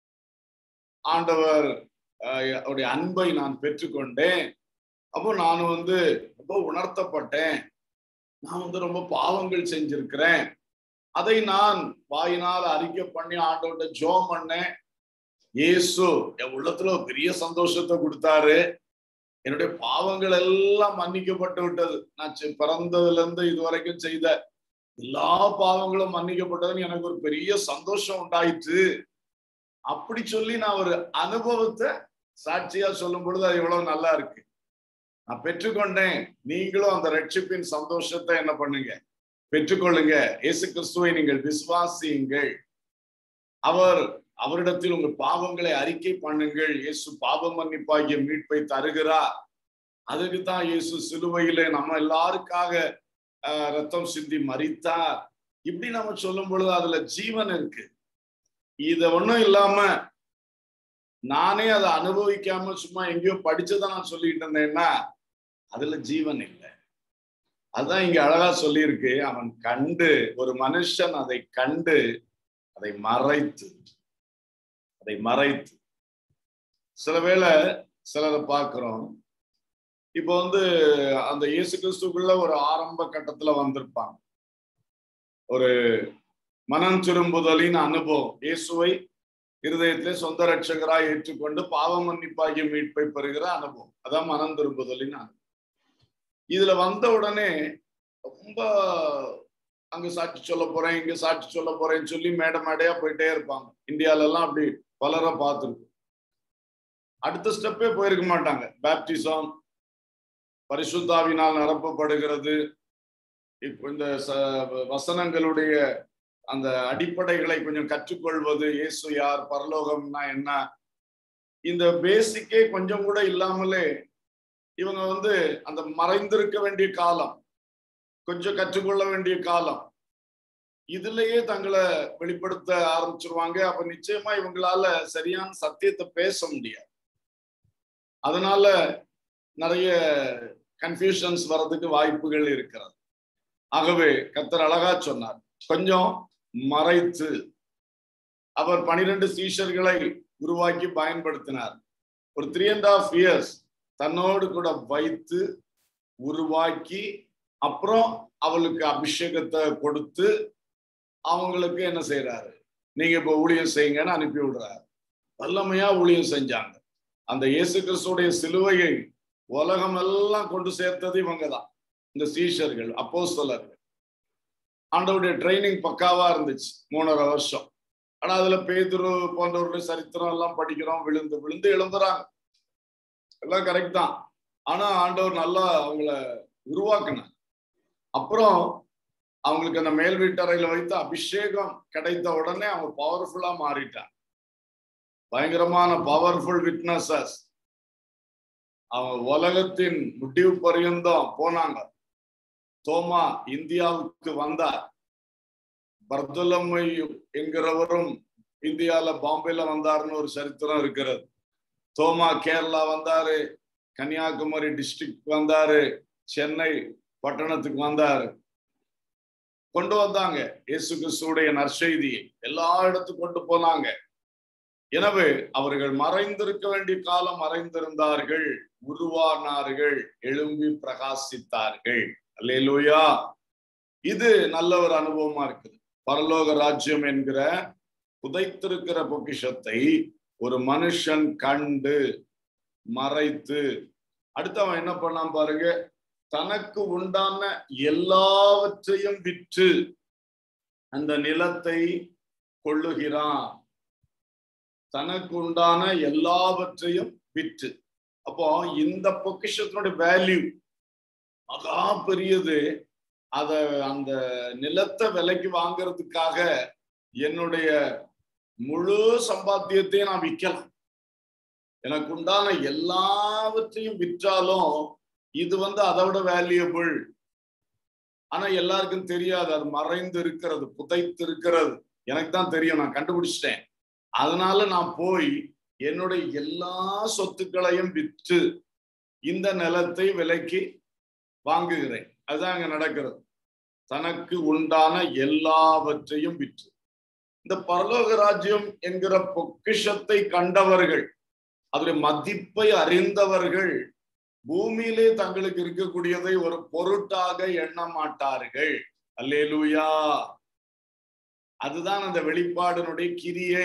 ஆண்டவர் அவருடைய அன்பை நான் பெற்றுக்கொண்டேன் அப்போ நான் வந்து ரொம்ப உணர்த்தப்பட்டேன் நான் வந்து ரொம்ப பாவங்கள் செஞ்சிருக்கிறேன் அதை நான் வாயினால் அறிக்கை பண்ணி ஆண்டவர்கிட்ட ஜோம் பண்ணேன் இயேசு என் உள்ளத்துல பெரிய சந்தோஷத்தை கொடுத்தாரு என்னுடைய பாவங்கள் எல்லாம் மன்னிக்கப்பட்டு விட்டது நான் பிறந்ததுல இருந்து இது வரைக்கும் செய்த எல்லா பாவங்களும் மன்னிக்கப்பட்டதுன்னு எனக்கு ஒரு பெரிய சந்தோஷம் உண்டாயிற்று அப்படி சொல்லி நான் ஒரு அனுபவத்தை சாட்சியா சொல்லும் பொழுது அது எவ்வளவு நல்லா இருக்கு நான் பெற்றுக்கொண்டேன் நீங்களும் அந்த ரட்சிப்பின் சந்தோஷத்தை என்ன பண்ணுங்க பெற்றுக்கொள்ளுங்க இயேசு கிறிஸ்துவை நீங்கள் விசுவாசியுங்கள் அவர் அவரிடத்தில் உங்கள் பாவங்களை அறிக்கை பண்ணுங்கள் இயேசு பாவ மன்னிப்பாகிய மீட்பை தருகிறார் அதுக்கு தான் இயேசு சிலுவையில நம்ம எல்லாருக்காக ரத்தம் சிந்தி மறித்தார் இப்படி நம்ம சொல்லும் பொழுது அதுல ஜீவன் இருக்கு இத ஒண்ணும் இல்லாம நானே அதை அனுபவிக்காம சும்மா எங்கேயோ படிச்சதை நான் சொல்லிட்டு இருந்தேன்னா அதுல ஜீவன் இல்லை அதுதான் இங்க அழகா சொல்லியிருக்கு அவன் கண்டு ஒரு மனுஷன் அதை கண்டு அதை மறைத்து அதை மறைத்து சில வேளை சிலரை பார்க்கிறோம் இப்போ வந்து அந்த இயேசு கிறிஸ்துக்குள்ள ஒரு ஆரம்ப கட்டத்துல வந்திருப்பாங்க ஒரு மனம் திரும்புதலின் அனுபவம் இயேசுவை இருதயத்திலே சொந்த ரட்சகராய் ஏற்றுக்கொண்டு பாவ மன்னிப்பாகிய மீட்பை பெறுகிற அனுபவம் அதான் மனம் திரும்புதலின் அனுபவம் இதுல வந்த உடனே ரொம்ப அங்க சாட்சி சொல்ல போறேன் இங்க சாட்சி சொல்ல போறேன்னு சொல்லி மேடை மேடையா போயிட்டே இருப்பாங்க இந்தியால எல்லாம் அப்படி பலரை பார்த்துருக்கு அடுத்த ஸ்டெப்பே போயிருக்க மாட்டாங்க பேப்டிசம் பரிசுத்தாவினால் நிரப்பப்படுகிறது இப்போ இந்த வசனங்களுடைய அந்த அடிப்படைகளை கொஞ்சம் கற்றுக்கொள்வது இயேசு யார் பரலோகம்னா என்ன இந்த பேசிக்கே கொஞ்சம் கூட இல்லாமலே இவங்க வந்து அந்த மறைந்திருக்க வேண்டிய காலம் கொஞ்சம் கற்றுக்கொள்ள வேண்டிய காலம் இதுலயே தங்களை வெளிப்படுத்த ஆரம்பிச்சிருவாங்க அப்ப நிச்சயமா இவங்களால சரியான சத்தியத்தை பேச முடியாது அதனால நிறைய கன்ஃபியூஷன்ஸ் வர்றதுக்கு வாய்ப்புகள் இருக்கிறது ஆகவே கத்தர் அழகா சொன்னார் கொஞ்சம் மறைத்து அவர் பனிரெண்டு சீஷர்களை உருவாக்கி பயன்படுத்தினார் ஒரு த்ரீ அண்ட் ஹாஃப் இயர்ஸ் தன்னோடு கூட வைத்து உருவாக்கி அப்புறம் அவளுக்கு அபிஷேகத்தை கொடுத்து அவங்களுக்கு என்ன செய்யறாரு நீங்க இப்ப ஊழியம் செய்யுங்கன்னு அனுப்பி விடுறாரு வல்லமையா ஊழியம் செஞ்சாங்க அந்த இயேசு கிறிஸ்துடைய சிலுவையை உலகம் எல்லாம் கொண்டு சேர்த்தது இவங்க தான் இந்த சீஷர்கள் அப்போஸ்தலர்கள் ஆண்டவுடைய ட்ரைனிங் பக்காவா இருந்துச்சு மூணரை வருஷம் ஆனா அதுல பேதுரு போன்றவர்களுடைய சரித்திரம் எல்லாம் படிக்கிறோம் விழுந்து விழுந்து எழும்புறாங்க எல்லாம் கரெக்ட் தான் ஆனா ஆண்டவர் நல்லா அவங்கள உருவாக்குனார் அப்புறம் அவங்களுக்கு அந்த மேல் வீட்டறையில வைத்து அபிஷேகம் கிடைத்த உடனே அவங்க பவர்ஃபுல்லா மாறிட்டாங்க பயங்கரமான பவர்ஃபுல் விட்னஸஸ் அவங்க உலகத்தின் முடிவு பரியந்தம் போனாங்க தோமா இந்தியாவுக்கு வந்தார் பர்துலம்மை என்கிறவரும் இந்தியால பாம்பேல வந்தாருன்னு ஒரு சரித்திரம் இருக்கிறது தோமா கேரளா வந்தாரு கன்னியாகுமரி டிஸ்ட்ரிக்ட் வந்தாரு சென்னை பட்டணத்துக்கு வந்தாரு கொண்டு வந்தாங்க இயேசு கிறிஸ்துடைய நற்செய்தியை எல்லா இடத்துக்கும் கொண்டு போனாங்க எனவே அவர்கள் மறைந்திருக்க வேண்டிய காலம் மறைந்திருந்தார்கள் உருவானார்கள் எழும்பி பிரகாசித்தார்கள் அல்லேலூயா இது நல்ல ஒரு அனுபவமா இருக்குது பரலோக ராஜ்யம் என்கிற புதைத்திருக்கிற பொக்கிஷத்தை ஒரு மனுஷன் கண்டு மறைத்து அடுத்தவன் என்ன பண்ணான் பாருங்க தனக்கு உண்டான எல்லாவற்றையும் விற்று அந்த நிலத்தை கொள்ளுகிறான் தனக்கு உண்டான எல்லாவற்றையும் விற்று அப்போ இந்த பொக்கிஷத்தினுடைய வேல்யூ மகா பெரியது அத அந்த நிலத்தை விலைக்கு வாங்குறதுக்காக என்னுடைய முழு சம்பாத்தியத்தையும் நான் விற்கலாம் எனக்கு உண்டான எல்லாவற்றையும் விற்றாலும் இது வந்து அதை விட வேல்யூபிள் ஆனா எல்லாருக்கும் தெரியாது அது மறைந்து இருக்கிறது புதைத்து இருக்கிறது எனக்கு தான் தெரியும் நான் கண்டுபிடிச்சிட்டேன் அதனால நான் போய் என்னுடைய எல்லா சொத்துக்களையும் விற்று இந்த நிலத்தை விலைக்கு வாங்குகிறேன் அதுதான் அங்க நடக்கிறது தனக்கு உண்டான எல்லாவற்றையும் விற்று இந்த பரலோக ராஜ்யம் என்கிற பொக்கிஷத்தை கண்டவர்கள் அதனுடைய மதிப்பை அறிந்தவர்கள் பூமியிலே தங்களுக்கு இருக்கக்கூடியதை ஒரு பொருட்டாக எண்ண மாட்டார்கள் அல்லேலூயா அதுதான் அந்த வெளிப்பாடினுடைய கிரியை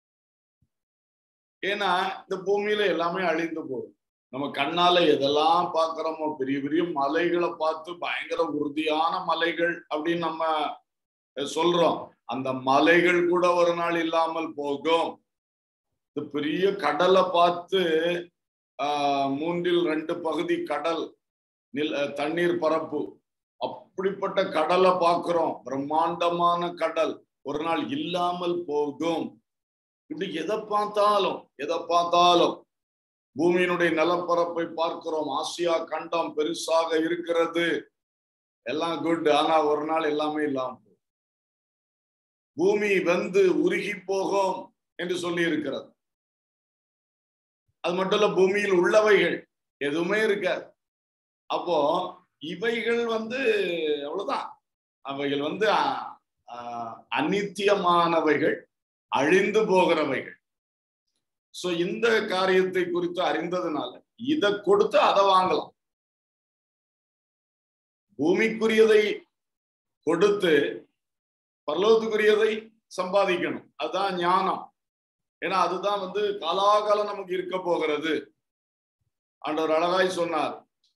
ஏன்னா இந்த பூமியில எல்லாமே அழிந்து போகும் நம்ம கண்ணால எதெல்லாம் பாக்குறோமோ பெரிய பெரிய மலைகளை பார்த்து பயங்கர உறுதியான மலைகள் அப்படின்னு நம்ம சொல்றோம் அந்த மலைகள் கூட ஒரு நாள் இல்லாமல் போகும் இந்த பெரிய கடலை பார்த்து ஆஹ் மூன்றில் ரெண்டு பகுதி கடல் நில் தண்ணீர் பரப்பு அப்படிப்பட்ட கடலை பார்க்கிறோம் பிரம்மாண்டமான கடல் ஒரு நாள் இல்லாமல் போகும் இப்படி எதை பார்த்தாலும் எதை பார்த்தாலும் பூமியினுடைய நிலப்பரப்பை பார்க்கிறோம் ஆசியா கண்டம் பெருசாக இருக்கிறது எல்லாம் குட் ஆனா ஒரு நாள் எல்லாமே இல்லாம போகும் பூமி வந்து உருகி போகும் என்று சொல்லி இருக்கிறது அது மட்டும் இல்ல பூமியில் உள்ளவைகள் எதுவுமே இருக்காது அப்போ இவைகள் வந்து அவ்வளவுதான் அவைகள் வந்து அநித்தியமானவைகள் அழிந்து போகிறவைகள் சோ இந்த காரியத்தை குறித்து அறிந்ததுனால இதை கொடுத்து அதை வாங்கலாம் பூமிக்குரியதை கொடுத்து பரலோகத்துக்குரியதை சம்பாதிக்கணும் அதுதான் ஞானம் ஏன்னா அதுதான் வந்து காலாகாலம் நமக்கு இருக்க போகிறது ஆண்டவர் அழகாய் சொன்னார்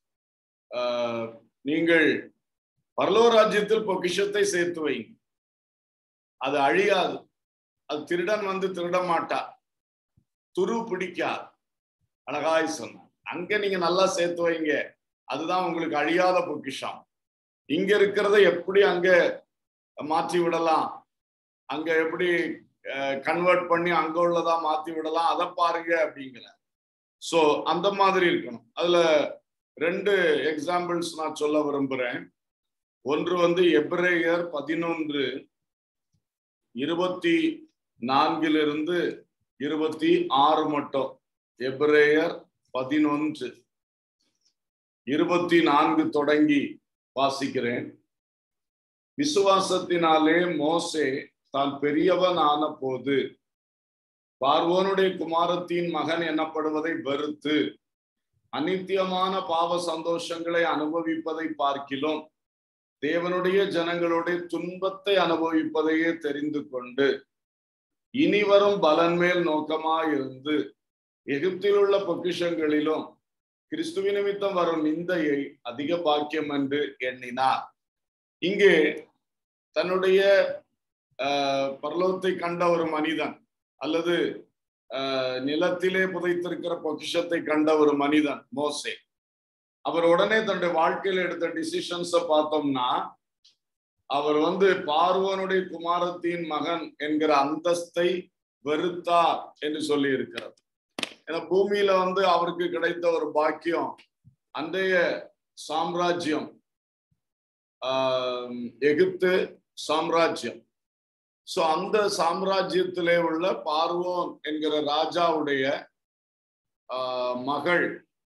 நீங்கள் பரலோ ராஜ்யத்தில் பொக்கிஷத்தை சேர்த்து வைங்க அது அழியாது அது திருடன் வந்து திருட மாட்டார் துரு பிடிக்காது அழகாய் சொன்னார் அங்க நீங்க நல்லா சேர்த்து வைங்க அதுதான் உங்களுக்கு அழியாத பொக்கிஷம் இங்க இருக்கிறத எப்படி அங்க மாற்றி விடலாம் அங்க எப்படி கன்வெர்ட் பண்ணி அங்க உள்ளதா மாத்தி விடலாம் அதை பாருங்க அப்படிங்கிற சோ அந்த மாதிரி இருக்கணும் அதுல ரெண்டு எக்ஸாம்பிள்ஸ் நான் சொல்ல விரும்புறேன் ஒன்று வந்து எப்ரேயர் பதினொன்று இருபத்தி நான்கிலிருந்து இருபத்தி ஆறு மட்டும் எப்ரேயர் பதினொன்று இருபத்தி நான்கு தொடங்கி வாசிக்கிறேன் விசுவாசத்தினாலே மோசே தான் பெரியவன் ஆன போது பார்வோனுடைய குமாரத்தின் மகன் எனப்படுவதை வெறுத்து அநித்தியமான பாவ சந்தோஷங்களை அனுபவிப்பதை பார்க்கிலும் தேவனுடைய ஜனங்களுடைய துன்பத்தை அனுபவிப்பதையே தெரிந்து கொண்டு இனி வரும் பலன் மேல் நோக்கமாயிருந்து எகிப்தில் உள்ள பொக்கிஷங்களிலும் கிறிஸ்துவ நிமித்தம் வரும் நிந்தையை அதிக பாக்கியம் என்று எண்ணினார் இங்கே தன்னுடைய பரலோகத்தை கண்ட ஒரு மனிதன் அல்லது நிலத்திலே புதைத்திருக்கிற பொக்கிஷத்தை கண்ட ஒரு மனிதன் மோசே அவர் உடனே தன்னுடைய வாழ்க்கையில எடுத்த டிசிஷன்ஸ பார்த்தோம்னா அவர் வந்து பார்வனுடைய குமாரத்தின் மகன் என்கிற அந்தஸ்தை வெறுத்தார் என்று சொல்லி இருக்கிறார் ஏன்னா பூமியில வந்து அவருக்கு கிடைத்த ஒரு பாக்கியம் அன்றைய சாம்ராஜ்யம் ஆஹ் எகிப்து சாம்ராஜ்யம் சோ அந்த சாம்ராஜ்யத்திலே உள்ள பார்வோன் என்கிற ராஜாவுடைய மகள்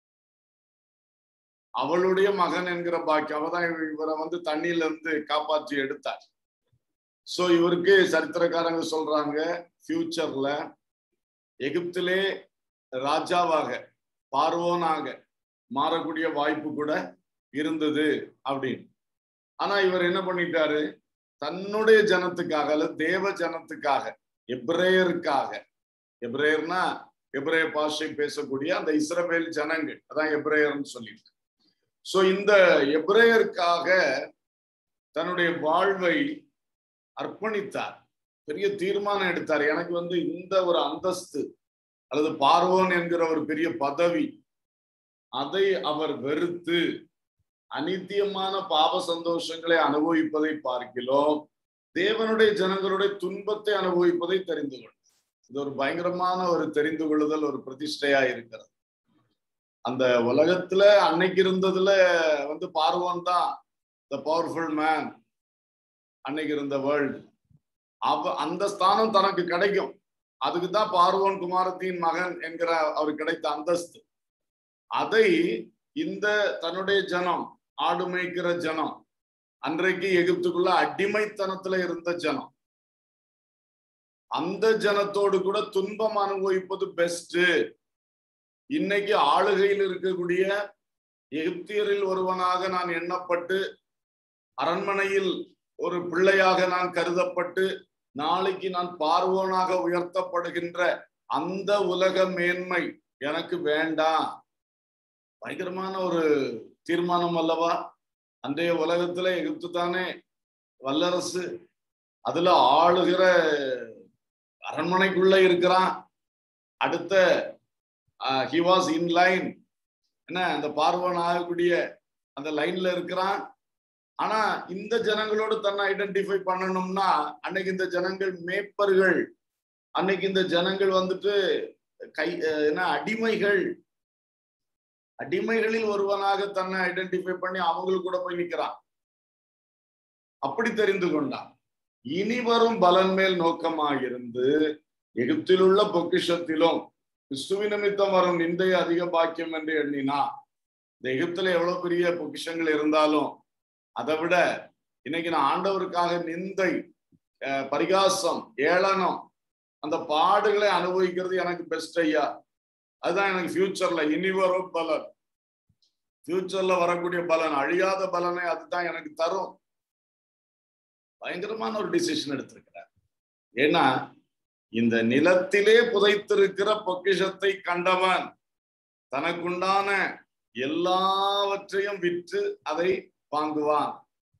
அவளுடைய மகன் என்கிற பாக்கியம் அவதான் இவரை வந்து தண்ணியில இருந்து காப்பாற்றி எடுத்தார் சோ இவருக்கு சரித்திரக்காரங்க சொல்றாங்க ஃபியூச்சர்ல எகிப்திலே ராஜாவாக பார்வோனாக மாறக்கூடிய வாய்ப்பு கூட இருந்தது அப்படின்னு ஆனா இவர் என்ன பண்ணிட்டாரு தன்னுடைய ஜனத்துக்காக அல்லது தேவ ஜனத்துக்காக எப்ரேயருக்காக எப்ரேயர்னா எப்ரேய பாஷை பேசக்கூடிய அந்த இஸ்ரவேல் ஜனங்கள் அதான் எப்ரேயர்னு சொல்லிட்டு சோ இந்த எப்ரேயருக்காக தன்னுடைய வாழ்வை அர்ப்பணித்தார் பெரிய தீர்மானம் எடுத்தார் எனக்கு வந்து இந்த ஒரு அந்தஸ்து அல்லது பார்வோன் என்கிற ஒரு பெரிய பதவி அதை அவர் வெறுத்து அனித்தியமான பாவ சந்தோஷங்களை அனுபவிப்பதை பார்க்கிறோம் தேவனுடைய ஜனங்களுடைய துன்பத்தை அனுபவிப்பதை தெரிந்து கொள்ளும் இது ஒரு பயங்கரமான ஒரு தெரிந்து கொள்ளுதல் ஒரு பிரதிஷ்டையா இருக்கிறது அந்த உலகத்துல அன்னைக்கு இருந்ததுல வந்து பார்வோன் தான் த பவர்ஃபுல் மேன் அன்னைக்கு இருந்த வேர்ல்டு அவ அந்த ஸ்தானம் தனக்கு கிடைக்கும் அதுக்கு தான் பார்வோன் குமாரத்தின் மகன் என்கிற அவருக்கு கிடைத்த அந்தஸ்து அதை இந்த தன்னுடைய ஜனம் ஆடு மேய்க்கிற ஜனம் அன்றைக்கு எகிப்துக்குள்ள அடிமைத்தனத்துல இருந்த ஜனம் அந்த ஜனத்தோடு கூட துன்பம் அனுபவிப்பது பெஸ்ட் இன்னைக்கு ஆளுகையில் இருக்கக்கூடிய எகிப்தியரில் ஒருவனாக நான் எண்ணப்பட்டு அரண்மனையில் ஒரு பிள்ளையாக நான் கருதப்பட்டு நாளைக்கு நான் பார்வோனாக உயர்த்தப்படுகின்ற அந்த உலக மேன்மை எனக்கு வேண்டாம் பயங்கரமான ஒரு தீர்மானம் அல்லவா அன்றைய உலகத்துல எகிப்து தானே வல்லரசு அதுல ஆளுகிற அரண்மனைக்குள்ள இருக்கிறான் அடுத்த ஹி வாஸ் இன் லைன் என்ன அந்த பார்வன் ஆகக்கூடிய அந்த லைன்ல இருக்கிறான் ஆனா இந்த ஜனங்களோடு தன்னை ஐடென்டிஃபை பண்ணணும்னா அன்னைக்கு இந்த ஜனங்கள் மேப்பர்கள் அன்னைக்கு இந்த ஜனங்கள் வந்துட்டு கை என்ன அடிமைகள் அடிமைகளில் ஒருவனாக தன்னை ஐடென்டிஃபை பண்ணி அவங்களுக்கு கூட போய் நிக்கிறான் அப்படி தெரிந்து கொண்டான் இனி வரும் பலன் மேல் நோக்கமாக இருந்து எகிப்தில் உள்ள பொக்கிஷத்திலும் கிறிஸ்துவ நிமித்தம் வரும் நிந்தை அதிக பாக்கியம் என்று எண்ணினா இந்த எகிப்துல எவ்வளவு பெரிய பொக்கிஷங்கள் இருந்தாலும் அதை விட இன்னைக்கு நான் ஆண்டவருக்காக நிந்தை பரிகாசம் ஏளனம் அந்த பாடுகளை அனுபவிக்கிறது எனக்கு பெஸ்ட் ஐயா அதுதான் எனக்கு ஃபியூச்சர்ல இனி வரும் பலன் ஃபியூச்சர்ல வரக்கூடிய பலன் அழியாத பலனை அதுதான் எனக்கு தரும் பயங்கரமான ஒரு டிசிஷன் எடுத்திருக்கிறார் ஏன்னா இந்த நிலத்திலே புதைத்திருக்கிற பொக்கிஷத்தை கண்டவன் தனக்குண்டான எல்லாவற்றையும் விற்று அதை வாங்குவான்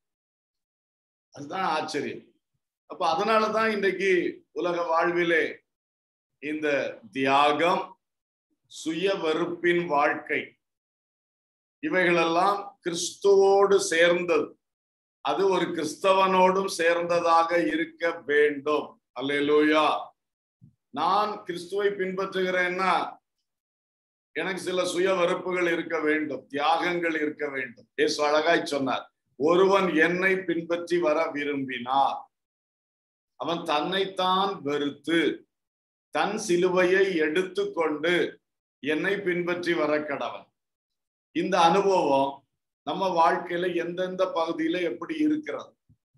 அதுதான் ஆச்சரியம் அப்ப அதனாலதான் இன்றைக்கு உலக வாழ்விலே இந்த தியாகம் சுய வெறுப்பின் வாழ்க்கை இவைகளெல்லாம் கிறிஸ்துவோடு சேர்ந்தது அது ஒரு கிறிஸ்தவனோடும் சேர்ந்ததாக இருக்க வேண்டும் அல்லேலூயா நான் கிறிஸ்துவை பின்பற்றுகிறேன்னா எனக்கு சில சுய வெறுப்புகள் இருக்க வேண்டும் தியாகங்கள் இருக்க வேண்டும் ஏசு அழகாய் சொன்னார் ஒருவன் என்னை பின்பற்றி வர விரும்பினார் அவன் தன்னைத்தான் வெறுத்து தன் சிலுவையை எடுத்துக்கொண்டு என்னை பின்பற்றி வர கடவன் இந்த அனுபவம் நம்ம வாழ்க்கையில எந்தெந்த பகுதியில எப்படி இருக்கிறது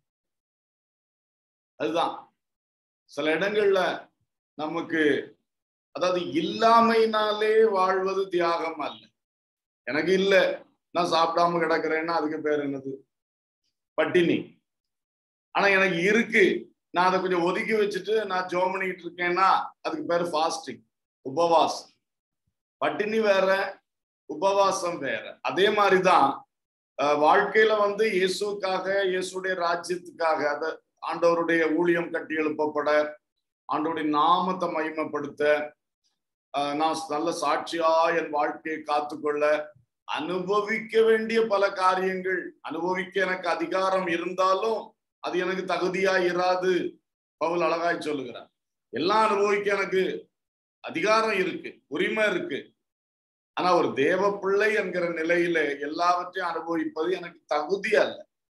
அதுதான் சில இடங்கள்ல நமக்கு அதாவது இல்லாமைனாலே வாழ்வது தியாகம் அல்ல எனக்கு இல்ல நான் சாப்பிடாம கிடக்குறேன்னா அதுக்கு பேர் என்னது பட்டினி ஆனா எனக்கு இருக்கு நான் அதை கொஞ்சம் ஒதுக்கி வச்சுட்டு நான் ஜோம் பண்ணிட்டு இருக்கேன்னா அதுக்கு பேர் ஃபாஸ்டிங் உபவாசம் பட்டினி வேற உபவாசம் வேற அதே மாதிரிதான் வாழ்க்கையில வந்து இயேசுக்காக இயேசுடைய ராஜ்யத்துக்காக அத ஆண்டவருடைய ஊழியம் கட்டி எழுப்பப்பட ஆண்டவருடைய நாமத்தை மகிமைப்படுத்த நான் நல்ல சாட்சியா என் வாழ்க்கையை காத்துக்கொள்ள அனுபவிக்க வேண்டிய பல காரியங்கள் அனுபவிக்க எனக்கு அதிகாரம் இருந்தாலும் அது எனக்கு தகுதியா இராது பவுல் அழகாய் சொல்லுகிறார் எல்லாம் அனுபவிக்க எனக்கு அதிகாரம் இருக்கு உரிமை இருக்கு ஆனா ஒரு தேவ பிள்ளை என்கிற நிலையில எல்லாவற்றையும் அனுபவிப்பது எனக்கு தகுதி அல்ல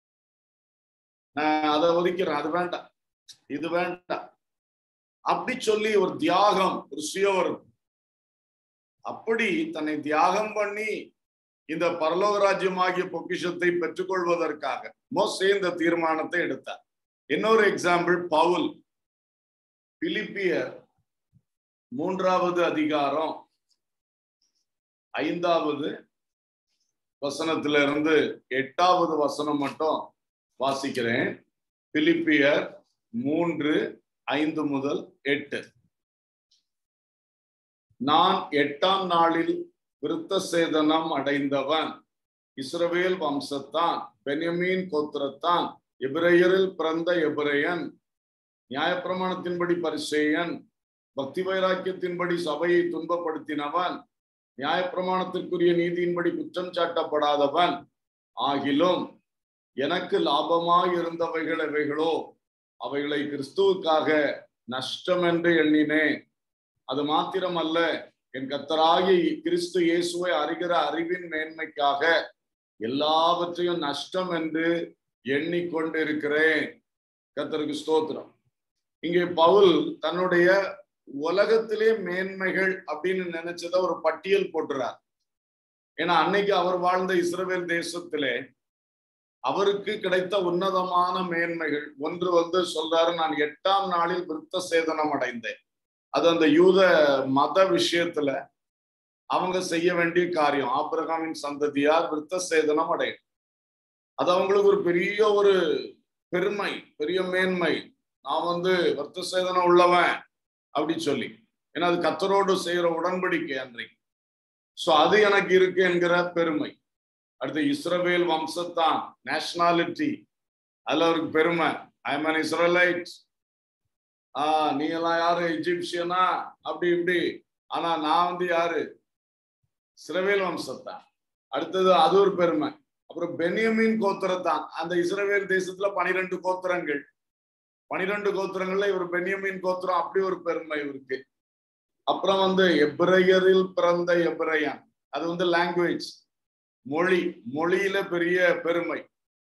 நான் அதை ஒதுக்கிறேன் அது வேண்டாம் இது வேண்டாம் அப்படி சொல்லி ஒரு தியாகம் ஒரு சுயவரும் அப்படி தன்னை தியாகம் பண்ணி இந்த பரலோக ராஜ்யம் ஆகிய பொக்கிஷத்தை பெற்றுக்கொள்வதற்காக மோசே இந்த தீர்மானத்தை எடுத்தார் இன்னொரு எக்ஸாம்பிள் பவுல் பிலிப்பியர் மூன்றாவது அதிகாரம் ஐந்தாவது வசனத்துல இருந்து எட்டாவது வசனம் மட்டும் வாசிக்கிறேன் பிலிப்பியர் மூன்று ஐந்து முதல் எட்டு நான் எட்டாம் நாளில் விருத்த சேதனம் அடைந்தவன் இஸ்ரவேல் வம்சத்தான் பென்யமீன் கோத்திரத்தான் எபிரேயரில் பிறந்த எபிரேயன் நியாயப்பிரமாணத்தின்படி பரிசேயன் பக்தி வைராக்கியத்தின்படி சபையை துன்பப்படுத்தினவன் நியாயப்பிரமாணத்திற்குரிய நீதியின்படி குற்றம் சாட்டப்படாதவன் ஆகிலும் எனக்கு லாபமாய் இருந்தவைகள் எவைகளோ அவைகளை கிறிஸ்துவுக்காக நஷ்டம் என்று எண்ணினேன் அது மாத்திரமல்ல என் கத்தராகி கிறிஸ்து இயேசுவை அறிகிற அறிவின் மேன்மைக்காக எல்லாவற்றையும் நஷ்டம் என்று எண்ணிக்கொண்டிருக்கிறேன் கத்தருக்கு ஸ்தோத்திரம் இங்கே பவுல் தன்னுடைய உலகத்திலே மேன்மைகள் அப்படின்னு நினைச்சத ஒரு பட்டியல் போட்டுறார் ஏன்னா அன்னைக்கு அவர் வாழ்ந்த இஸ்ரேல் தேசத்திலே அவருக்கு கிடைத்த உன்னதமான மேன்மைகள் ஒன்று வந்து சொல்றாரு நான் எட்டாம் நாளில் விருத்த சேதனம் அடைந்தேன் அது அந்த யூத மத விஷயத்துல அவங்க செய்ய வேண்டிய காரியம் ஆபிரகாமின் சந்ததியார் விருத்த சேதனம் அடையும் அது அவங்களுக்கு ஒரு பெரிய ஒரு பெருமை பெரிய மேன்மை நான் வந்து விருத்த சேதனம் உள்ளவன் அப்படி சொல்லி ஏன்னா அது கத்தரோடு செய்யற உடன்படிக்கை அன்றைக்கு சோ அது எனக்கு இருக்கு என்கிற பெருமை அடுத்து இஸ்ரவேல் வம்சத்தான் நேஷனாலிட்டி அதுல அவருக்கு பெருமை ஐ எம் இஸ்ரலைட் ஆஹ் நீ எல்லாம் யாரு எஜிப்சியனா அப்படி இப்படி ஆனா நான் வந்து யாரு இஸ்ரவேல் வம்சத்தான் அடுத்தது அது ஒரு பெருமை அப்புறம் பெனியமின் கோத்திரத்தான் அந்த இஸ்ரவேல் தேசத்துல பனிரெண்டு கோத்திரங்கள் பனிரெண்டு கோத்திரங்கள்ல இவர் பெனியமின் கோத்திரம் அப்படி ஒரு பெருமை இவருக்கு அப்புறம் வந்து எப்ரையரில் பிறந்த எப்ரையன் அது வந்து லாங்குவேஜ் மொழி மொழியில பெரிய பெருமை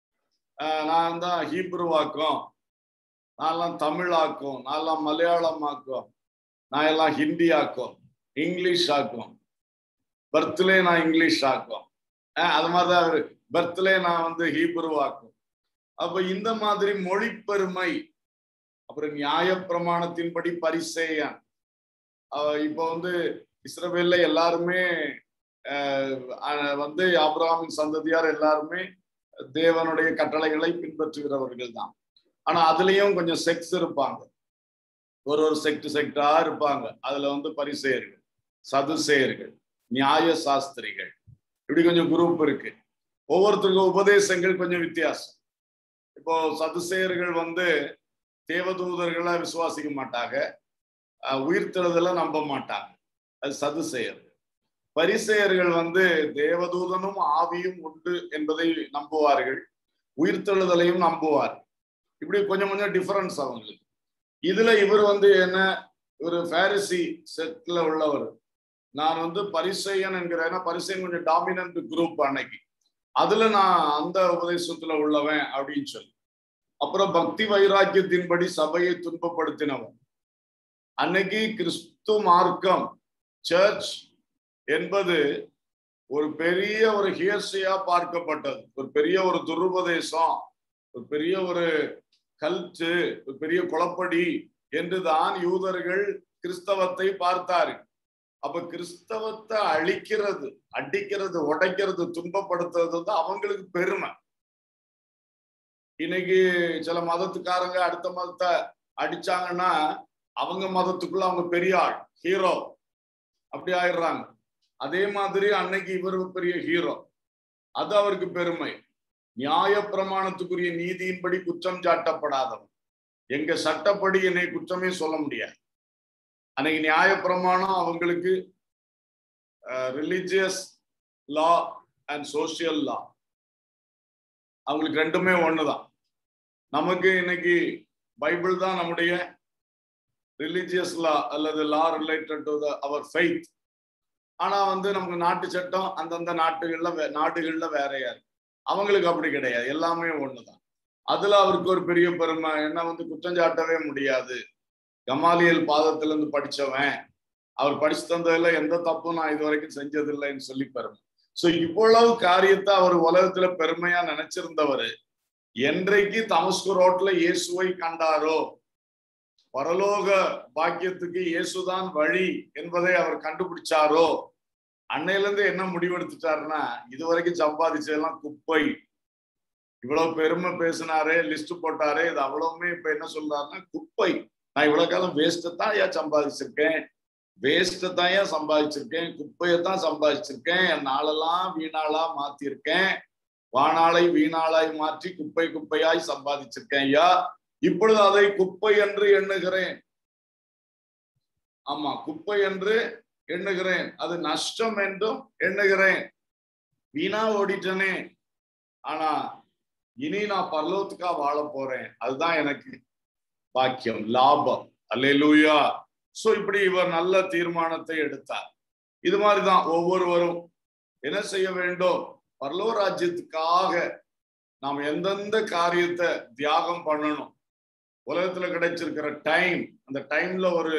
நான் தான் ஹீப்ருவாக்கும் நான்லாம் தமிழ் ஆக்கும் நான்லாம் மலையாளம் ஆக்கும் நான் எல்லாம் ஹிந்தி ஆக்கும் இங்கிலீஷ் ஆக்கும் பர்த்லே நான் இங்கிலீஷ் ஆக்கும் அது மாதிரிதான் அவரு பர்த்லே நான் வந்து ஹீப்ரு ஆக்கும் அப்ப இந்த மாதிரி மொழி பெருமை அப்புறம் நியாய பிரமாணத்தின்படி பரிசேயன் இப்போ வந்து இஸ்ரவேல்ல எல்லாருமே வந்து ஆப்ரஹாமின் சந்ததியார் எல்லாருமே தேவனுடைய கட்டளைகளை பின்பற்றுகிறவர்கள் தான் ஆனா அதுலயும் கொஞ்சம் செக்ஸ் இருப்பாங்க ஒரு ஒரு செக்ட் செக்டா இருப்பாங்க அதுல வந்து பரிசெயர்கள் சதுசேயர்கள் நியாய சாஸ்திரிகள் இப்படி கொஞ்சம் குரூப் இருக்கு ஒவ்வொருத்தருக்கும் உபதேசங்கள் கொஞ்சம் வித்தியாசம் இப்போ சதுசேயர்கள் வந்து தேவதூதர்களை விசுவாசிக்க மாட்டாங்க உயிர்த்தெழுதல நம்ப மாட்டாங்க அது சதுசேயர் பரிசெயர்கள் வந்து தேவதூதனும் ஆவியும் உண்டு என்பதை நம்புவார்கள் உயிர்த்தெழுதலையும் நம்புவார் இப்படி கொஞ்சம் கொஞ்சம் டிஃபரன்ஸ் அவங்களுக்கு இதுல இவர் வந்து என்ன ஒரு ஃபேரிசி செட்ல உள்ளவர் நான் வந்து பரிசெயன் என்கிறேன் பரிசெயன் கொஞ்சம் டாமினன்ட் குரூப் அன்னைக்கு அதுல நான் அந்த உபதேசத்துல உள்ளவன் அப்படின்னு சொல்லி அப்புறம் பக்தி வைராக்கியத்தின்படி சபையை துன்பப்படுத்தினவன் அன்னைக்கு கிறிஸ்து மார்க்கம் சர்ச் என்பது ஒரு பெரிய ஒரு ஹியர்சியா பார்க்கப்பட்டது ஒரு பெரிய ஒரு துருபதேசம் ஒரு பெரிய ஒரு கல்ச்சு ஒரு பெரிய குளப்படி என்றுதான் யூதர்கள் கிறிஸ்தவத்தை பார்த்தார்கள் அப்ப கிறிஸ்தவத்தை அழிக்கிறது அடிக்கிறது உடைக்கிறது துன்பப்படுத்துறது வந்து அவங்களுக்கு பெருமை இன்னைக்கு சில மதத்துக்காரங்க அடுத்த மதத்தை அடிச்சாங்கன்னா அவங்க மதத்துக்குள்ள அவங்க பெரிய ஆள் ஹீரோ அப்படி ஆயிடுறாங்க அதே மாதிரி அன்னைக்கு இவர் பெரிய ஹீரோ அது அவருக்கு பெருமை நியாய பிரமாணத்துக்குரிய நீதியின்படி குற்றம் சாட்டப்படாதவன் எங்க சட்டப்படி என்னை குற்றமே சொல்ல முடியாது அன்னைக்கு நியாய பிரமாணம் அவங்களுக்கு religious law and social law அவங்களுக்கு ரெண்டுமே ஒண்ணுதான் நமக்கு இன்னைக்கு பைபிள் தான் நம்முடைய ரிலிஜியஸ் லா அல்லது law related to our faith ஆனா வந்து நமக்கு நாட்டு சட்டம் அந்தந்த நாட்டுகள்ல நாடுகள்ல வேறையா இருக்கு அவங்களுக்கு அப்படி கிடையாது எல்லாமே ஒண்ணுதான் அதுல அவருக்கு ஒரு பெரிய பெருமை என்ன வந்து குற்றஞ்சாட்டவே முடியாது கமாலியல் பாதத்துல இருந்து படிச்சவன் அவர் படிச்சு தந்ததுல எந்த தப்பும் நான் இது வரைக்கும் செஞ்சதில்லைன்னு சொல்லி பெருமை சோ இவ்வளவு காரியத்தை அவர் உலகத்துல பெருமையா நினைச்சிருந்தவர் என்றைக்கு தமஸ்கு ரோட்ல இயேசுவை கண்டாரோ பரலோக பாக்கியத்துக்கு இயேசுதான் வழி என்பதை அவர் கண்டுபிடிச்சாரோ அன்னையில இருந்து என்ன முடிவெடுத்துட்டாருன்னா இது வரைக்கும் சம்பாதிச்சதெல்லாம் குப்பை இவ்வளவு பெருமை பேசினாரே லிஸ்ட் போட்டாரே இது அவ்வளவுமே இப்ப என்ன சொல்றாருன்னா குப்பை நான் இவ்வளவு காலம் வேஸ்ட்டை தான் ஏன் சம்பாதிச்சிருக்கேன் வேஸ்ட்டை தான் ஏன் சம்பாதிச்சிருக்கேன் குப்பையை தான் சம்பாதிச்சிருக்கேன் என் நாளெல்லாம் வீணாளா மாத்திருக்கேன் வானாளை வீணாளாய் மாற்றி குப்பை குப்பையாய் சம்பாதிச்சிருக்கேன் ஐயா இப்பொழுது அதை குப்பை என்று எண்ணுகிறேன் ஆமா குப்பை என்று எண்ணுகிறேன் அது நஷ்டம் என்றும் எண்ணுகிறேன் வீணா ஓடிட்டனே ஆனா இனி நான் பரலோத்துக்கா வாழ போறேன் அதுதான் எனக்கு பாக்கியம் லாபம் அல்லேலூயா சோ இப்படி இவர் நல்ல தீர்மானத்தை எடுத்தார் இது மாதிரிதான் ஒவ்வொருவரும் என்ன செய்ய வேண்டும் பரலோ ராஜ்யத்துக்காக நாம் எந்தெந்த காரியத்தை தியாகம் பண்ணணும் உலகத்துல கிடைச்சிருக்கிற டைம் அந்த டைம்ல ஒரு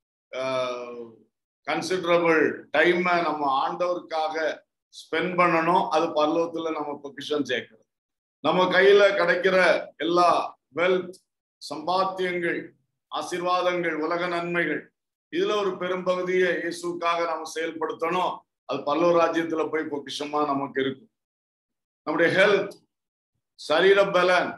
கன்சிடரபிள் டைமை நம்ம ஆண்டவருக்காக ஸ்பெண்ட் பண்ணணும் அது பரலோகத்துல நம்ம பொக்கிஷன் சேர்க்கிறோம் நம்ம கையில கிடைக்கிற எல்லா வெல்த் சம்பாத்தியங்கள் ஆசிர்வாதங்கள் உலக நன்மைகள் இதுல ஒரு பெரும்பகுதியை இயேசுக்காக நம்ம செயல்படுத்தணும் அது பல்லவ ராஜ்யத்துல போய் பொக்கிஷமா நமக்கு இருக்கும் நம்முடைய ஹெல்த் சரீர பலன்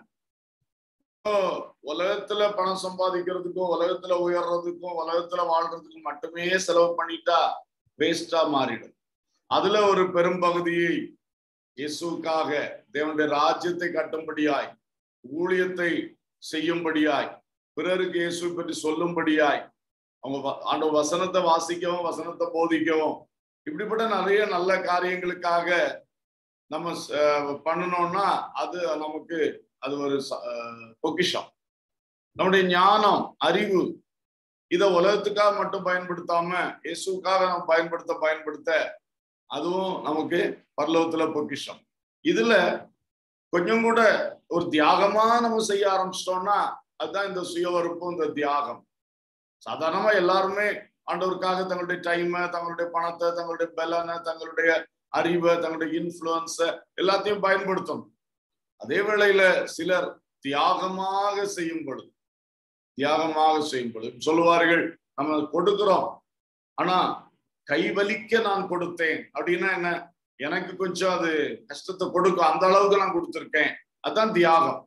உலகத்துல பணம் சம்பாதிக்கிறதுக்கும் உலகத்துல உயர்றதுக்கும் உலகத்துல வாழ்றதுக்கும் மட்டுமே செலவு பண்ணிட்டா வேஸ்டா மாறிடும் அதுல ஒரு பெரும்பகுதியை இயேசுக்காக தேவனுடைய ராஜ்யத்தை கட்டும்படியாய் ஊழியத்தை செய்யும்படியாய் பிறருக்கு இயேசு பற்றி சொல்லும்படியாய் அவங்க ஆண்ட வசனத்தை வாசிக்கவும் வசனத்தை போதிக்கவும் இப்படிப்பட்ட நிறைய நல்ல காரியங்களுக்காக நம்ம பண்ணணும்னா அது நமக்கு அது ஒரு பொக்கிஷம் நம்முடைய ஞானம் அறிவு இத உலகத்துக்காக மட்டும் பயன்படுத்தாம இயேசுக்காக நம்ம பயன்படுத்த பயன்படுத்த அதுவும் நமக்கு பரலோகத்துல பொக்கிஷம் இதுல கொஞ்சம் கூட ஒரு தியாகமா நம்ம செய்ய ஆரம்பிச்சிட்டோம்னா அதுதான் இந்த சுயவறுப்பு இந்த தியாகம் சாதாரணமா எல்லாருமே ஆண்டவருக்காக தங்களுடைய டைமை தங்களுடைய பணத்தை தங்களுடைய பலனை தங்களுடைய அறிவை தங்களுடைய இன்ஃபுளுன்ஸ எல்லாத்தையும் பயன்படுத்தணும் அதே வேளையில சிலர் தியாகமாக செய்யும் பொழுது தியாகமாக செய்யும் பொழுது சொல்லுவார்கள் நம்ம கொடுக்கிறோம் ஆனா கைவலிக்க நான் கொடுத்தேன் அப்படின்னா என்ன எனக்கு கொஞ்சம் அது கஷ்டத்தை கொடுக்கும் அந்த அளவுக்கு நான் கொடுத்துருக்கேன் அதான் தியாகம்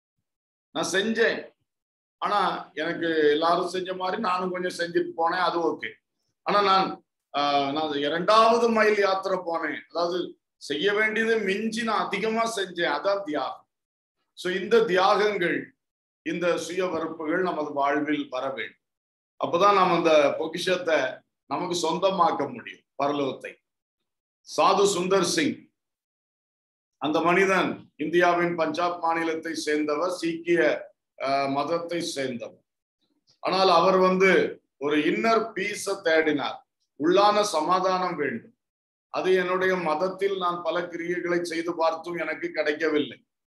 நான் செஞ்சேன் ஆனா எனக்கு எல்லாரும் செஞ்ச மாதிரி நானும் கொஞ்சம் செஞ்சுட்டு போனேன் அது ஓகே ஆனா நான் நான் இரண்டாவது மைல் யாத்திரை போனேன் அதாவது செய்ய வேண்டியது மிஞ்சி நான் அதிகமா செஞ்சேன் அதான் தியாகம் சோ இந்த தியாகங்கள் இந்த சுய வறுப்புகள் நமது வாழ்வில் வர வேண்டும் அப்பதான் நாம் அந்த பொக்கிஷத்தை நமக்கு சொந்தமாக்க முடியும் பரலோகத்தை சாது சுந்தர் சிங் அந்த மனிதன் இந்தியாவின் பஞ்சாப் மாநிலத்தை சேர்ந்தவர் சீக்கிய மதத்தை சேர்ந்தவர் ஆனால் அவர் வந்து ஒரு இன்னர் பீஸ தேடினார் உள்ளான சமாதானம் வேண்டும் அது என்னுடைய மதத்தில் நான் பல கிரியைகளை செய்து பார்த்தும் எனக்கு கிடைக்கவில்லை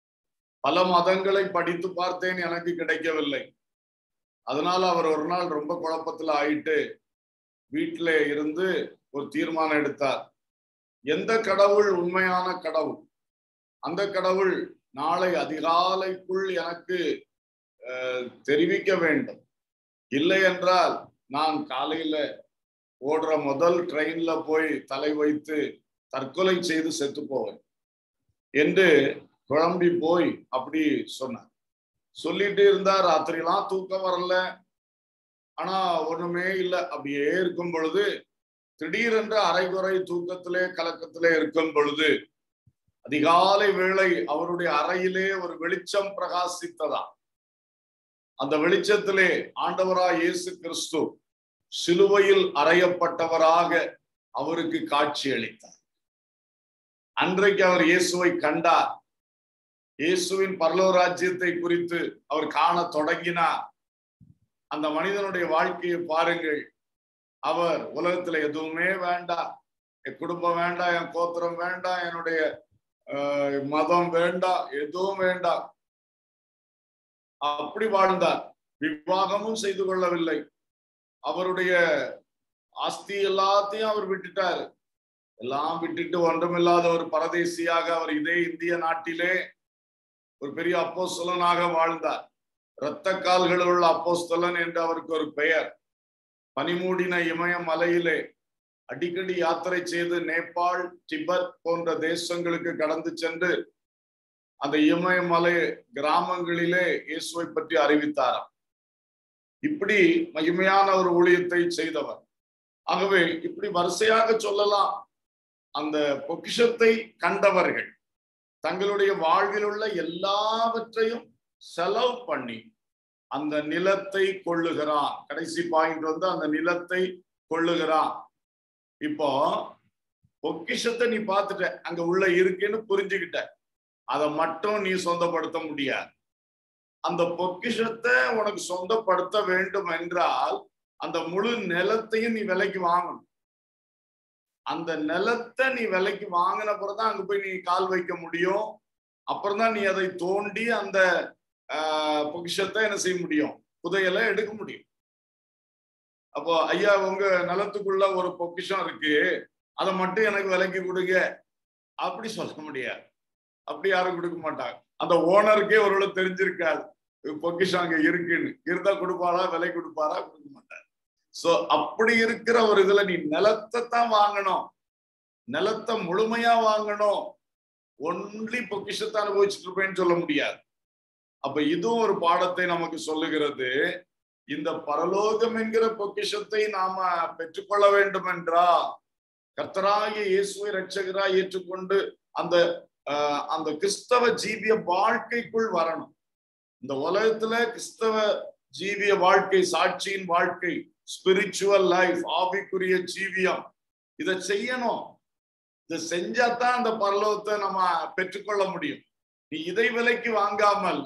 பல மதங்களை படித்து பார்த்தேன் எனக்கு கிடைக்கவில்லை அதனால அவர் ஒரு நாள் ரொம்ப குழப்பத்துல ஆயிட்டு வீட்டில இருந்து ஒரு தீர்மானம் எடுத்தார் எந்த கடவுள் உண்மையான கடவுள் அந்த கடவுள் நாளை அதிகாலைக்குள் எனக்கு தெரிவிக்க வேண்டும் இல்லை என்றால் நான் காலையில ஓடுற முதல் ட்ரெயின்ல போய் தலை வைத்து தற்கொலை செய்து செத்து போவேன் என்று குழம்பி போய் அப்படி சொன்னார் சொல்லிட்டு இருந்தா ராத்திரிலாம் தூக்கம் வரல ஆனா ஒண்ணுமே இல்லை அப்படியே இருக்கும் பொழுது திடீரென்று அரைகுறை தூக்கத்திலே கலக்கத்திலே இருக்கும் பொழுது அதிகாலை வேளை அவருடைய அறையிலே ஒரு வெளிச்சம் பிரகாசித்ததா அந்த வெளிச்சத்திலே ஆண்டவராய் இயேசு கிறிஸ்து சிலுவையில் அறையப்பட்டவராக அவருக்கு காட்சி அளித்தார் அன்றைக்கு அவர் இயேசுவை கண்டார் இயேசுவின் பரலோராஜ்யத்தை குறித்து அவர் காண தொடங்கினார் அந்த மனிதனுடைய வாழ்க்கையை பாருங்கள் அவர் உலகத்துல எதுவுமே வேண்டாம் என் குடும்பம் வேண்டாம் என் கோத்திரம் வேண்டாம் என்னுடைய மதம் வேண்டாம் எதுவும் வேண்டாம் அப்படி வாழ்ந்தார் விவாகமும் செய்து கொள்ளவில்லை அவருடைய ஆஸ்தி எல்லாத்தையும் அவர் விட்டுட்டாரு எல்லாம் விட்டுட்டு ஒன்றுமில்லாத ஒரு பரதேசியாக அவர் இதே இந்திய நாட்டிலே ஒரு பெரிய அப்போஸ்தலனாக வாழ்ந்தார் இரத்த கால்கள் உள்ள அப்போஸ்தலன் என்று அவருக்கு ஒரு பெயர் பனிமூடின இமய மலையிலே அடிக்கடி யாத்திரை செய்து நேபாள் டிபத் போன்ற தேசங்களுக்கு கடந்து சென்று அந்த இமயமலை கிராமங்களிலே இயேசுவை பற்றி அறிவித்தாராம் இப்படி மகிமையான ஒரு ஊழியத்தை செய்தவர் ஆகவே இப்படி வரிசையாக சொல்லலாம் அந்த பொக்கிஷத்தை கண்டவர்கள் தங்களுடைய வாழ்வில் உள்ள எல்லாவற்றையும் செலவு பண்ணி அந்த நிலத்தை கொள்ளுகிறான் கடைசி பாயிண்ட் வந்து அந்த நிலத்தை கொள்ளுகிறான் இப்போ பொக்கிஷத்தை நீ பார்த்துட்ட அங்க உள்ள இருக்குன்னு புரிஞ்சுக்கிட்ட அதை மட்டும் நீ சொந்தப்படுத்த முடியாது அந்த பொக்கிஷத்தை உனக்கு சொந்தப்படுத்த வேண்டும் என்றால் அந்த முழு நிலத்தையும் நீ விலைக்கு வாங்கணும் அந்த நிலத்தை நீ விலைக்கு வாங்கின பிறகுதான் அங்க போய் நீ கால் வைக்க முடியும் அப்புறம் தான் நீ அதை தோண்டி அந்த பொக்கிஷத்தை என்ன செய்ய முடியும் புதையலை எடுக்க முடியும் அப்போ ஐயா உங்க நிலத்துக்குள்ள ஒரு பொக்கிஷம் இருக்கு அதை மட்டும் எனக்கு விலைக்கு கொடுங்க அப்படி சொல்ல முடியாது அப்படி யாரும் கொடுக்க மாட்டாங்க அந்த ஓனருக்கே ஒரு தெரிஞ்சிருக்காது பொக்கிஷம் அங்க இருக்குன்னு இருந்தா கொடுப்பாரா விலை கொடுப்பாரா கொடுக்க மாட்டார் சோ அப்படி இருக்கிற ஒரு இதுல நீ நிலத்தை தான் வாங்கணும் நிலத்தை முழுமையா வாங்கணும் ஒன்லி பொக்கிஷத்தை அனுபவிச்சுட்டு இருப்பேன்னு சொல்ல முடியாது அப்ப இதுவும் ஒரு பாடத்தை நமக்கு சொல்லுகிறது இந்த பரலோகம் என்கிற பொக்கிஷத்தை நாம பெற்றுக்கொள்ள வேண்டும் என்றா கர்த்தராகிய இயேசுவை ரட்சகராய் ஏற்றுக்கொண்டு அந்த அந்த கிறிஸ்தவ ஜீவிய வாழ்க்கைக்குள் வரணும் இந்த உலகத்துல கிறிஸ்தவ ஜீவிய வாழ்க்கை சாட்சியின் வாழ்க்கை ஸ்பிரிச்சுவல் லைஃப் ஆவிக்குரிய ஜீவியம் இதை செய்யணும் இதை செஞ்சாதான் அந்த பரலோகத்தை நம்ம பெற்றுக்கொள்ள முடியும் நீ இதை விலைக்கு வாங்காமல்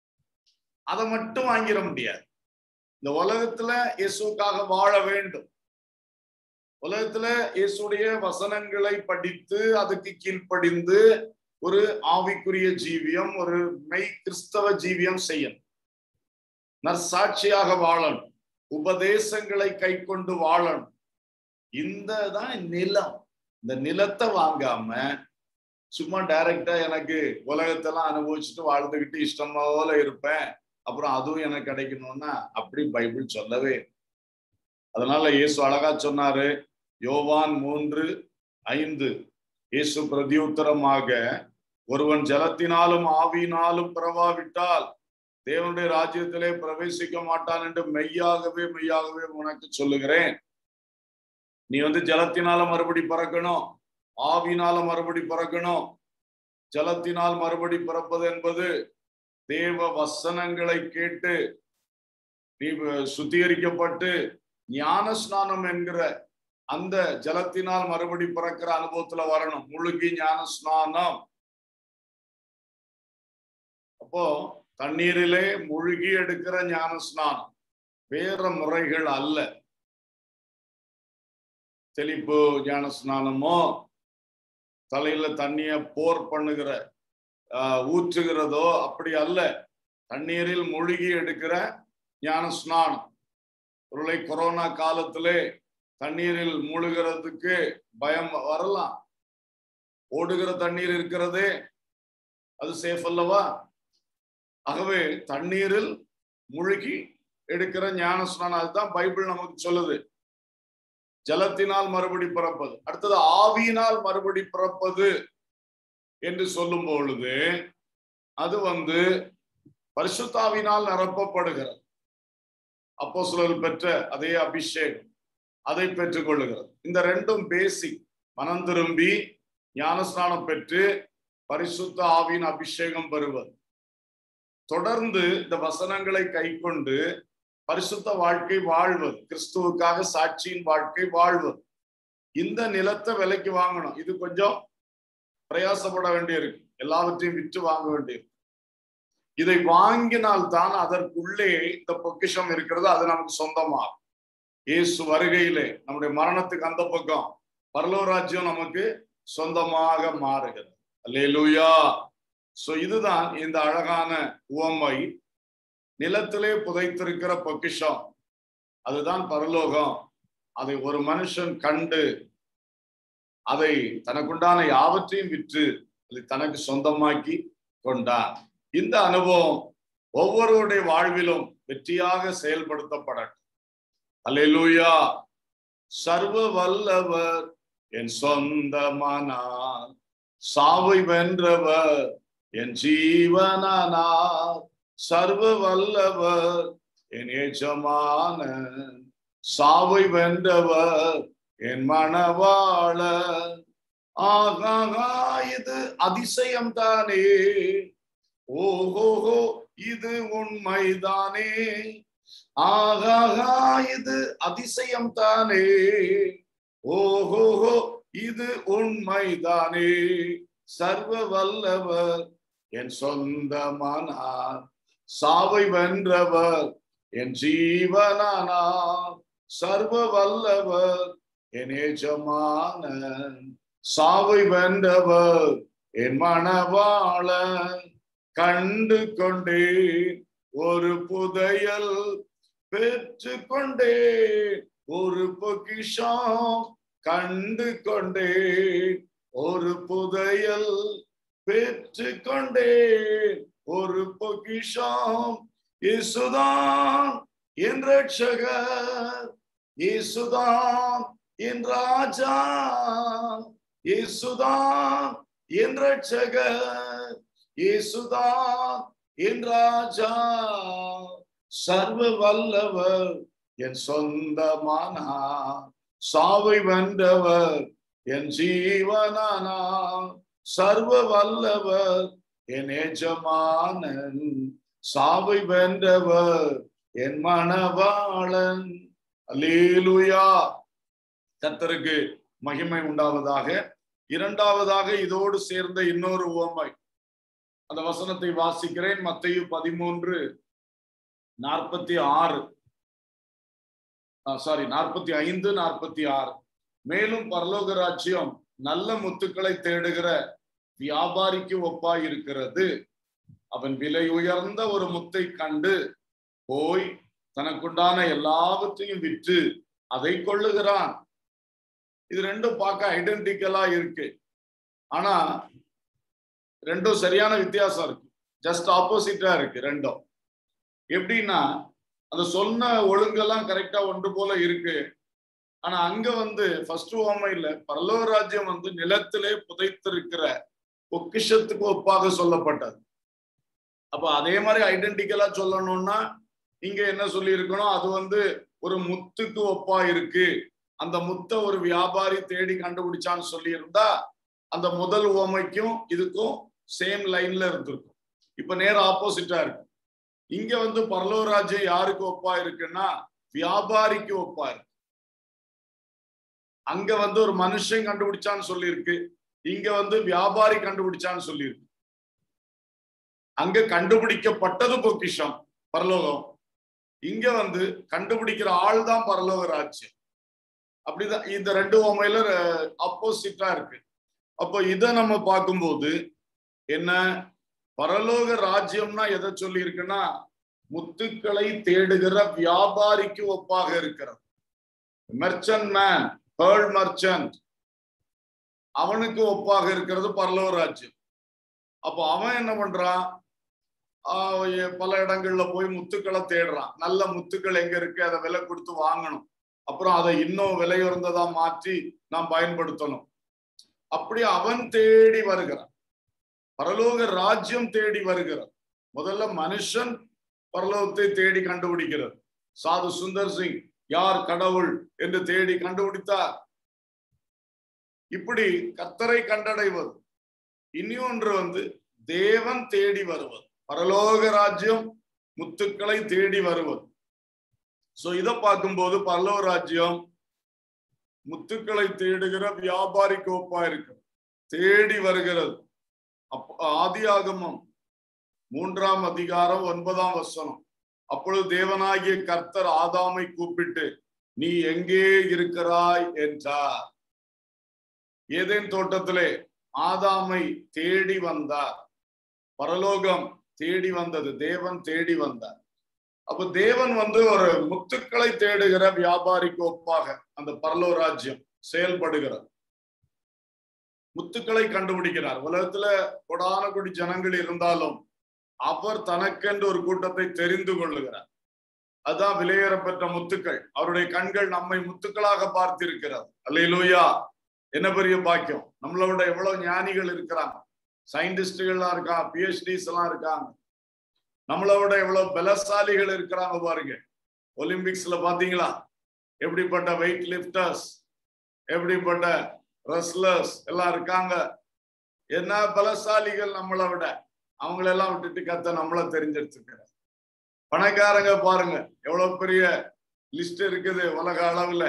அதை மட்டும் வாங்கிட முடியாது இந்த உலகத்துல இயேசுக்காக வாழ வேண்டும் உலகத்துல இயேசுடைய வசனங்களை படித்து அதுக்கு கீழ்ப்படிந்து ஒரு ஆவிக்குரிய ஜீவியம் ஒரு மெய் கிறிஸ்தவ ஜீவியம் செய்யணும் நற்சாட்சியாக வாழணும் உபதேசங்களை கை கொண்டு வாழணும் இந்த தான் நிலம் இந்த நிலத்தை வாங்காம சும்மா டைரக்டா எனக்கு உலகத்தெல்லாம் அனுபவிச்சுட்டு வாழ்ந்துகிட்டு இஷ்டம் போல இருப்பேன் அப்புறம் அதுவும் எனக்கு கிடைக்கணும்னா அப்படி பைபிள் சொல்லவே அதனால இயேசு அழகா சொன்னாரு யோவான் மூன்று ஐந்து இயேசு பிரதியுத்தரமாக ஒருவன் ஜலத்தினாலும் ஆவியினாலும் பிறவாவிட்டால் தேவனுடைய ராஜ்யத்திலே பிரவேசிக்க மாட்டான் என்று மெய்யாகவே மெய்யாகவே உனக்கு சொல்லுகிறேன் நீ வந்து ஜலத்தினால மறுபடி பிறக்கணும் ஆவினால மறுபடி பிறக்கணும் ஜலத்தினால் மறுபடி பிறப்பது என்பது தேவ வசனங்களை கேட்டு நீ சுத்திகரிக்கப்பட்டு ஞான ஸ்நானம் என்கிற அந்த ஜலத்தினால் மறுபடி பிறக்கிற அனுபவத்துல வரணும் முழுகி ஞான ஸ்நானம் அப்போ தண்ணீரிலே முழுகி எடுக்கிற ஞான ஸ்நானம் வேற முறைகள் அல்ல தெளிப்பு ஞான ஸ்நானமோ தலையில தண்ணிய போர் பண்ணுகிற ஊற்றுகிறதோ அப்படி அல்ல தண்ணீரில் மூழ்கி எடுக்கிற ஞான ஸ்நானம் ஒருவேளை கொரோனா காலத்திலே தண்ணீரில் மூழ்கிறதுக்கு பயம் வரலாம் ஓடுகிற தண்ணீர் இருக்கிறதே அது சேஃப் அல்லவா ஆகவே தண்ணீரில் முழுகி எடுக்கிற ஞான ஸ்நானம் அதுதான் பைபிள் நமக்கு சொல்லுது ஜலத்தினால் மறுபடி பிறப்பது அடுத்தது ஆவியினால் மறுபடி பிறப்பது என்று சொல்லும் பொழுது அது வந்து பரிசுத்தாவினால் நிரப்பப்படுகிறது அப்போ சிலர் பெற்ற அதே அபிஷேகம் அதை பெற்றுக் கொள்ளுகிறது இந்த ரெண்டும் பேசிக் மனம் திரும்பி ஞானஸ்நானம் பெற்று பரிசுத்த ஆவியின் அபிஷேகம் பெறுவது தொடர்ந்து இந்த வசனங்களை கை கொண்டு பரிசுத்த வாழ்க்கை வாழ்வது கிறிஸ்துவுக்காக சாட்சியின் வாழ்க்கை வாழ்வது இந்த நிலத்தை விலைக்கு வாங்கணும் இது கொஞ்சம் பிரயாசப்பட வேண்டியிருக்கு எல்லாவற்றையும் விற்று வாங்க வேண்டியிருக்கு இதை வாங்கினால் தான் அதற்குள்ளே இந்த பொக்கிஷம் இருக்கிறது அது நமக்கு சொந்தமாகும் இயேசு வருகையிலே நம்முடைய மரணத்துக்கு அந்த பக்கம் பரலோராஜ்யம் நமக்கு சொந்தமாக மாறுகிறது அல்லேலூயா சோ இதுதான் இந்த அழகான உவமை நிலத்திலே புதைத்திருக்கிற பொக்கிஷம் அதுதான் பரலோகம் அதை ஒரு மனுஷன் கண்டு அதை தனக்குண்டான யாவற்றையும் விற்று அதை தனக்கு சொந்தமாக்கி கொண்டான் இந்த அனுபவம் ஒவ்வொருவருடைய வாழ்விலும் வெற்றியாக செயல்படுத்தப்படட்டும் அல்லேலூயா சர்வ வல்லவர் என் சொந்தமானார் சாவை வென்றவர் என் ஜீவனானார் சர்வ வல்லவர் என் எஜமான சாவை வென்றவர் என் மணவாளர் ஆகா இது அதிசயம் தானே ஓஹோஹோ இது உண்மைதானே ஆகா இது அதிசயம் தானே ஓஹோஹோ இது உண்மைதானே சர்வ வல்லவர் என் சொந்தமானார் சாவை வென்றவர் என் ஜீவனானார் சர்வ வல்லவர் என் எஜமானன் சாவை வென்றவர் என் மணவாளன் கண்டு கொண்டேன் ஒரு புதையல் பெற்று கொண்டேன் ஒரு பொக்கிஷம் கண்டு கொண்டேன் ஒரு புதையல் பெற்று கொண்டேன் ஒரு பொக்கிஷம் இயேசுதான் என் ரட்சகர் இயேசுதான் என் ராஜா இயேசுதான் என் ரட்சகர் இயேசுதான் என் ராஜா சர்வ வல்லவர் என் சொந்தமானா சாவை வென்றவர் என் ஜீவனானா சர்வ வல்லவர் என் எஜமானன் சாவை வென்றவர் என் மணவாளன் அல்லேலுயா கத்தருக்கு மகிமை உண்டாவதாக இரண்டாவதாக இதோடு சேர்ந்த இன்னொரு உவமை அந்த வசனத்தை வாசிக்கிறேன் மத்தையு பதிமூன்று நாற்பத்தி ஆறு சாரி நாற்பத்தி ஐந்து நாற்பத்தி ஆறு மேலும் பரலோக ராஜ்யம் நல்ல முத்துக்களை தேடுகிற வியாபாரிக்கு ஒப்பாய் இருக்கிறது அவன் விலை உயர்ந்த ஒரு முத்தை கண்டு போய் தனக்குண்டான எல்லாவற்றையும் விற்று அதை கொள்ளுகிறான் இது ரெண்டும் பார்க்க ஐடென்டிக்கலா இருக்கு ஆனா ரெண்டும் சரியான வித்தியாசம் இருக்கு ஜஸ்ட் ஆப்போசிட்டா இருக்கு ரெண்டும் எப்படின்னா அந்த சொன்ன ஒழுங்கெல்லாம் கரெக்டா ஒன்று போல இருக்கு ஆனா அங்க வந்து ஃபர்ஸ்ட் ஓமையில பரலோக ராஜ்யம் வந்து நிலத்திலே புதைத்திருக்கிற பொக்கிஷத்துக்கு ஒப்பாக சொல்லப்பட்டது அப்ப அதே மாதிரி ஐடென்டிக்கலா சொல்லணும்னா இங்க என்ன சொல்லி இருக்கணும் அது வந்து ஒரு முத்துக்கு ஒப்பா இருக்கு அந்த முத்த ஒரு வியாபாரி தேடி கண்டுபிடிச்சான்னு சொல்லி இருந்தா அந்த முதல் ஓமைக்கும் இதுக்கும் சேம் லைன்ல இருந்திருக்கும் இப்ப நேர ஆப்போசிட்டா இருக்கு இங்க வந்து பரலோராஜ்யம் யாருக்கு ஒப்பா இருக்குன்னா வியாபாரிக்கு ஒப்பா இருக்கு அங்க வந்து ஒரு மனுஷன் கண்டுபிடிச்சான்னு சொல்லியிருக்கு இங்க வந்து வியாபாரி கண்டுபிடிச்சான்னு சொல்லியிருக்கு அங்க கண்டுபிடிக்கப்பட்டது பொக்கிஷம் பரலோகம் இங்க வந்து கண்டுபிடிக்கிற ஆள் தான் பரலோக ராஜ்யம் அப்படிதான் இந்த ரெண்டு ஓமையில ஆப்போசிட்டா இருக்கு அப்போ இதை நம்ம பார்க்கும்போது என்ன பரலோக ராஜ்யம்னா எதை சொல்லி இருக்குன்னா முத்துக்களை தேடுகிற வியாபாரிக்கு ஒப்பாக இருக்கிறது மெர்ச்சன்ட் மேன் பேர்ல் மர்ச்சன்ட் அவனுக்கு ஒப்பாக இருக்கிறது பரலோக ராஜ்யம் அப்போ அவன் என்ன பண்றான் ஆஹ் எ- பல இடங்கள்ல போய் முத்துக்களை தேடுறான் நல்ல முத்துக்கள் எங்க இருக்கு அதை விலை கொடுத்து வாங்கணும் அப்புறம் அதை இன்னும் விலையுறந்ததா மாற்றி நாம் பயன்படுத்தணும் அப்படி அவன் தேடி வருகிறான் பரலோக ராஜ்யம் தேடி வருகிறான் முதல்ல மனுஷன் பரலோகத்தை தேடி கண்டுபிடிக்கிறது சாது சுந்தர் சிங் யார் கடவுள் என்று தேடி கண்டுபிடித்தார் இப்படி கர்த்தரை கண்டடைவது இன்னொன்று வந்து தேவன் தேடி வருவது பரலோக ராஜ்யம் முத்துக்களை தேடி வருவது சோ இத பார்க்கும்போது பரலோக ராஜ்யம் முத்துக்களை தேடுகிற வியாபாரிக்கு ஒப்பா இருக்கு தேடி வருகிறது அப்ப ஆதியாகமம் மூன்றாம் அதிகாரம் ஒன்பதாம் வசனம் அப்பொழுது தேவனாகிய கர்த்தர் ஆதாமை கூப்பிட்டு நீ எங்கே இருக்கிறாய் என்றார் ஏதேன் தோட்டத்திலே ஆதாமை தேடி வந்தார் பரலோகம் தேடி வந்தது தேவன் தேடி வந்தார் அப்ப தேவன் வந்து ஒரு முத்துக்களை தேடுகிற வியாபாரிக்கு ஒப்பாக அந்த பரலோ ராஜ்யம் செயல்படுகிறது முத்துக்களை கண்டுபிடிக்கிறார் உலகத்துல கொடான கொடி ஜனங்கள் இருந்தாலும் அவர் தனக்கென்று ஒரு கூட்டத்தை தெரிந்து கொள்ளுகிறார் அதான் விலையேறப்பெற்ற முத்துக்கள் அவருடைய கண்கள் நம்மை முத்துக்களாக பார்த்திருக்கிறது அல்லையிலூயா என்ன பெரிய பாக்கியம் நம்மளோட எவ்வளவு ஞானிகள் இருக்கிறாங்க சயின்டிஸ்டுகள்லாம் இருக்காங்க பிஹெச்டிஸ் எல்லாம் இருக்காங்க நம்மளோட எவ்வளவு பலசாலிகள் இருக்கிறாங்க பாருங்க ஒலிம்பிக்ஸ்ல பாத்தீங்களா எப்படிப்பட்ட வெயிட் லிப்டர்ஸ் எப்படிப்பட்ட ரெஸ்லர்ஸ் எல்லாம் இருக்காங்க என்ன பலசாலிகள் நம்மளை விட அவங்களெல்லாம் விட்டுட்டு கத்த நம்மள தெரிஞ்செடுத்துக்கிறார் பணக்காரங்க பாருங்க எவ்வளவு பெரிய லிஸ்ட் இருக்குது உலக அளவுல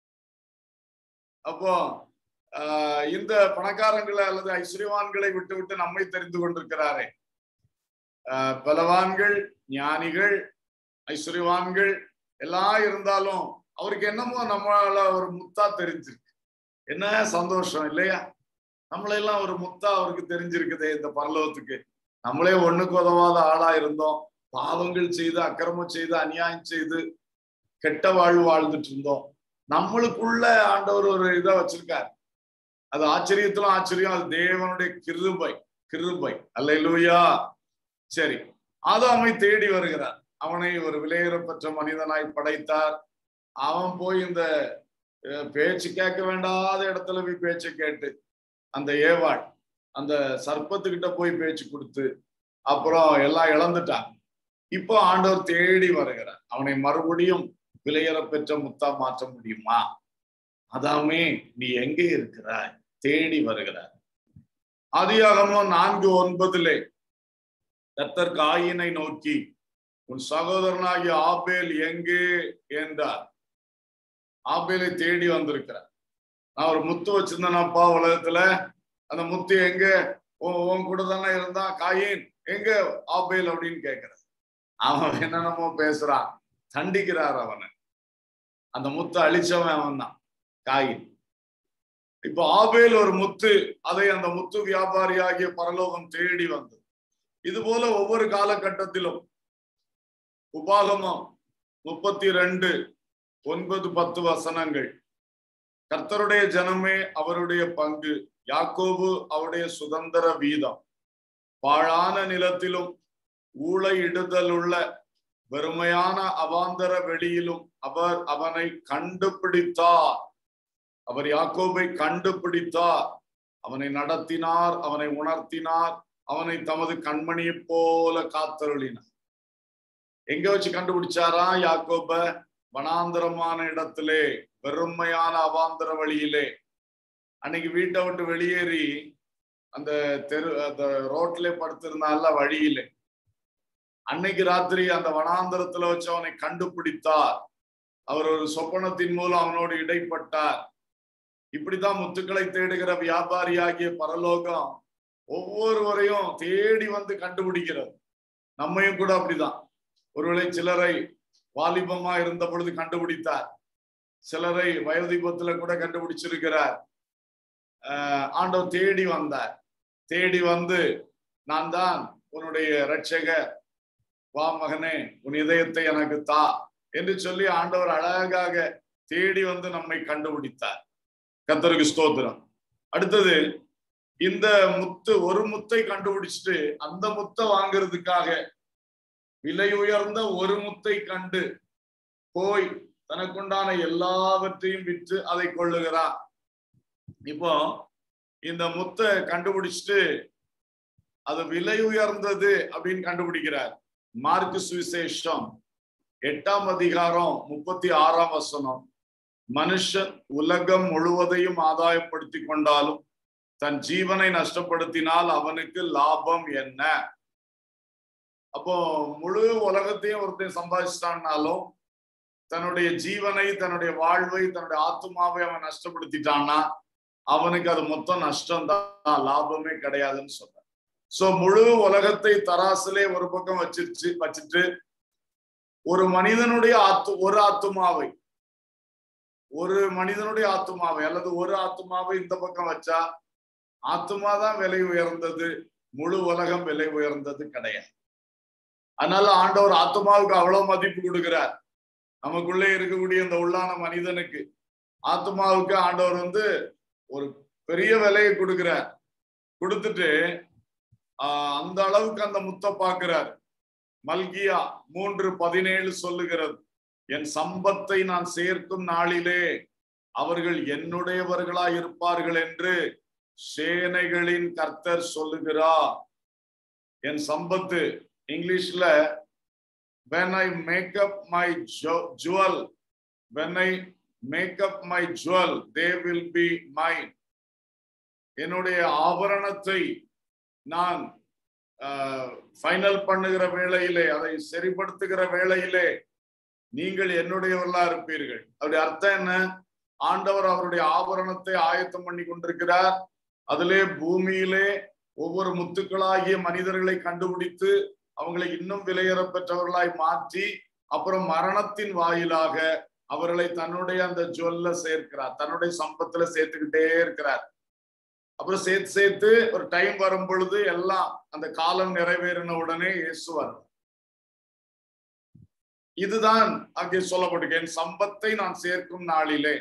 அப்போ ஆஹ் இந்த பணக்காரங்களை அல்லது ஐஸ்வர்யவான்களை விட்டு விட்டு நம்மை தெரிந்து கொண்டிருக்கிறாரே ஆஹ் பலவான்கள் ஞானிகள் ஐஸ்வர்யவான்கள் எல்லாம் இருந்தாலும் அவருக்கு என்னமோ நம்மளால ஒரு முத்தா தெரிஞ்சிருக்கு என்ன சந்தோஷம் இல்லையா நம்மளெல்லாம் ஒரு முத்தா அவருக்கு தெரிஞ்சிருக்குதே இந்த பரலோகத்துக்கு நம்மளே ஒண்ணுக்கு உதவாத ஆளா இருந்தோம் பாவங்கள் செய்து அக்கிரமம் செய்து அநியாயம் செய்து கெட்ட வாழ்வு வாழ்ந்துட்டு இருந்தோம் நம்மளுக்குள்ள ஆண்டவர் ஒரு இதை வச்சிருக்கார் அது ஆச்சரியத்திலும் ஆச்சரியம் அது தேவனுடைய கிருபை கிருபை அல்லையா சரி ஆதாமை தேடி வருகிறார் அவனை ஒரு விலையேறப்பெற்ற மனிதனாய் படைத்தார் அவன் போய் இந்த அஹ், பேச்சு கேட்க வேண்டாத இடத்துல போய் பேச்சை கேட்டு அந்த ஏவாள் அந்த சர்ப்பத்துக்கிட்ட போய் பேச்சு கொடுத்து அப்புறம் எல்லாம் இழந்துட்டான் இப்போ ஆண்டவர் தேடி வருகிறார் அவனை மறுபடியும் விலையேற பெற்ற முத்தா மாற்ற முடியுமா அதாமே நீ எங்கே இருக்கிறாய் தேடி வருகிறார் ஆதியாகமம் நான்கு ஒன்பதிலே கர்த்தர் காயினை நோக்கி உன் சகோதரனாகிய ஆபேல் எங்கே என்றார் ஆபேலை தேடி வந்திருக்கிறார் நான் ஒரு முத்து வச்சிருந்தேனப்பா உலகத்துல அந்த முத்து எங்க உன் உன் கூட தானே இருந்தான் காயின் எங்க ஆபேல் அப்படின்னு கேட்கிறார் அவன் என்னென்னமோ பேசுறான் தண்டிக்கிறார் அவனை அந்த முத்தை அழிச்சவன் அவன் தான் காயின் இப்போ ஆபேல் ஒரு முத்து அதை அந்த முத்து வியாபாரியாகிய பரலோகம் தேடி வந்தது இது போல ஒவ்வொரு காலகட்டத்திலும் உபாகமம் முப்பத்தி ரெண்டு ஒன்பது பத்து வசனங்கள் கர்த்தருடைய ஜனமே அவருடைய பங்கு யாக்கோபு அவருடைய சுதந்திர வீதம் பாழான நிலத்திலும் ஊழையிடுதல் உள்ள வெறுமையான அவாந்தர வெளியிலும் அவர் அவனை கண்டுபிடித்தார் அவர் யாக்கோபை கண்டுபிடித்தார் அவனை நடத்தினார் அவனை உணர்த்தினார் அவனை தமது கண்மணியைப் போல காத்தருளினார் எங்க வச்சு கண்டுபிடிச்சாரா யாக்கோப வனாந்தரமான இடத்திலே வெறுமையான அவாந்தர வழியிலே அன்னைக்கு வீட்டை விட்டு வெளியேறி அந்த தெரு அந்த ரோட்ல படுத்திருந்தால வழியிலே அன்னைக்கு ராத்திரி அந்த வனாந்தரத்துல வச்சு அவனை கண்டுபிடித்தார் அவர் ஒரு சொப்பனத்தின் மூலம் அவனோடு இடைப்பட்டார் இப்படித்தான் முத்துக்களை தேடுகிற வியாபாரியாகிய பரலோகம் ஒவ்வொருவரையும் தேடி வந்து கண்டுபிடிக்கிறது நம்மையும் கூட அப்படிதான் ஒருவேளை சிலரை வாலிபமா இருந்த பொழுது கண்டுபிடித்தார் சிலரை வயோதிபத்துல கூட கண்டுபிடிச்சிருக்கிறார் ஆஹ் ஆண்டவர் தேடி வந்தார் தேடி வந்து நான் தான் உன்னுடைய ரட்சகர் வா மகனே உன் இதயத்தை எனக்கு தா என்று சொல்லி ஆண்டவர் அழகாக தேடி வந்து நம்மை கண்டுபிடித்தார் கத்தருக்கு ஸ்தோத்திரம் அடுத்தது இந்த முத்து ஒரு முத்தை கண்டுபிடிச்சிட்டு அந்த முத்தை வாங்குறதுக்காக விலை உயர்ந்த ஒரு முத்தை கண்டு போய் தனக்குண்டான எல்லாவற்றையும் விற்று அதை கொள்ளுகிறான் இப்போ இந்த முத்தை கண்டுபிடிச்சிட்டு அது விலை உயர்ந்தது அப்படின்னு கண்டுபிடிக்கிறார் மார்க்கு சுவிசேஷம் எட்டாம் அதிகாரம் முப்பத்தி ஆறாம் வசனம் மனுஷன் உலகம் முழுவதையும் ஆதாயப்படுத்தி கொண்டாலும் தன் ஜீவனை நஷ்டப்படுத்தினால் அவனுக்கு லாபம் என்ன அப்போ முழு உலகத்தையும் ஒருத்தன் சம்பாதிச்சிட்டான்னாலும் தன்னுடைய ஜீவனை தன்னுடைய வாழ்வை தன்னுடைய ஆத்மாவை அவன் நஷ்டப்படுத்திட்டான்னா அவனுக்கு அது மொத்தம் நஷ்டம் தான் லாபமே கிடையாதுன்னு சொல்ற சோ முழு உலகத்தை தராசிலே ஒரு பக்கம் வச்சிருச்சு வச்சுட்டு ஒரு மனிதனுடைய ஆத்து ஒரு ஆத்துமாவை ஒரு மனிதனுடைய ஆத்துமாவை அல்லது ஒரு ஆத்துமாவை இந்த பக்கம் வச்சா ஆத்துமா தான் விலை உயர்ந்தது முழு உலகம் விலை உயர்ந்தது கிடையாது அதனால ஆண்டவர் ஆத்மாவுக்கு அவ்வளவு மதிப்பு கொடுக்கிறார் நமக்குள்ளே இருக்கக்கூடிய இந்த உள்ளான மனிதனுக்கு ஆத்மாவுக்கு ஆண்டவர் வந்து ஒரு பெரிய விலையை கொடுக்கிறார் கொடுத்துட்டு ஆஹ் அந்த அளவுக்கு அந்த முத்தை பார்க்கிறார் மல்கியா மூன்று பதினேழு சொல்லுகிறது என் சம்பத்தை நான் சேர்க்கும் நாளிலே அவர்கள் என்னுடையவர்களாய் இருப்பார்கள் என்று சேனைகளின் கர்த்தர் சொல்லுகிறார் என் சம்பத்து இங்கிலீஷ்ல when I make up my jewel, when I make up my jewel, they will be mine. என்னுடைய ஆபரணத்தை நான் ஃபைனல் பண்ணுகிற வேளையிலே அதை சரிப்படுத்துகிற வேளையிலே நீங்கள் என்னுடையவர்களா இருப்பீர்கள் அவருடைய அர்த்தம் என்ன ஆண்டவர் அவருடைய ஆபரணத்தை ஆயத்தம் பண்ணி கொண்டிருக்கிறார் அதிலே பூமியிலே ஒவ்வொரு முத்துக்களாகிய மனிதர்களை கண்டுபிடித்து அவங்களை இன்னும் விலையேற பெற்றவர்களாய் மாற்றி அப்புறம் மரணத்தின் வாயிலாக அவர்களை தன்னுடைய அந்த ஜுவல்ல சேர்க்கிறார் தன்னுடைய சம்பத்துல சேர்த்துக்கிட்டே இருக்கிறார் அப்புறம் சேர்த்து சேர்த்து ஒரு டைம் வரும் பொழுது எல்லாம் அந்த காலம் நிறைவேறின உடனே இயேசுவார் இதுதான் அங்கே சொல்லப்பட்டிருக்க என் சம்பத்தை நான் சேர்க்கும் நாளிலே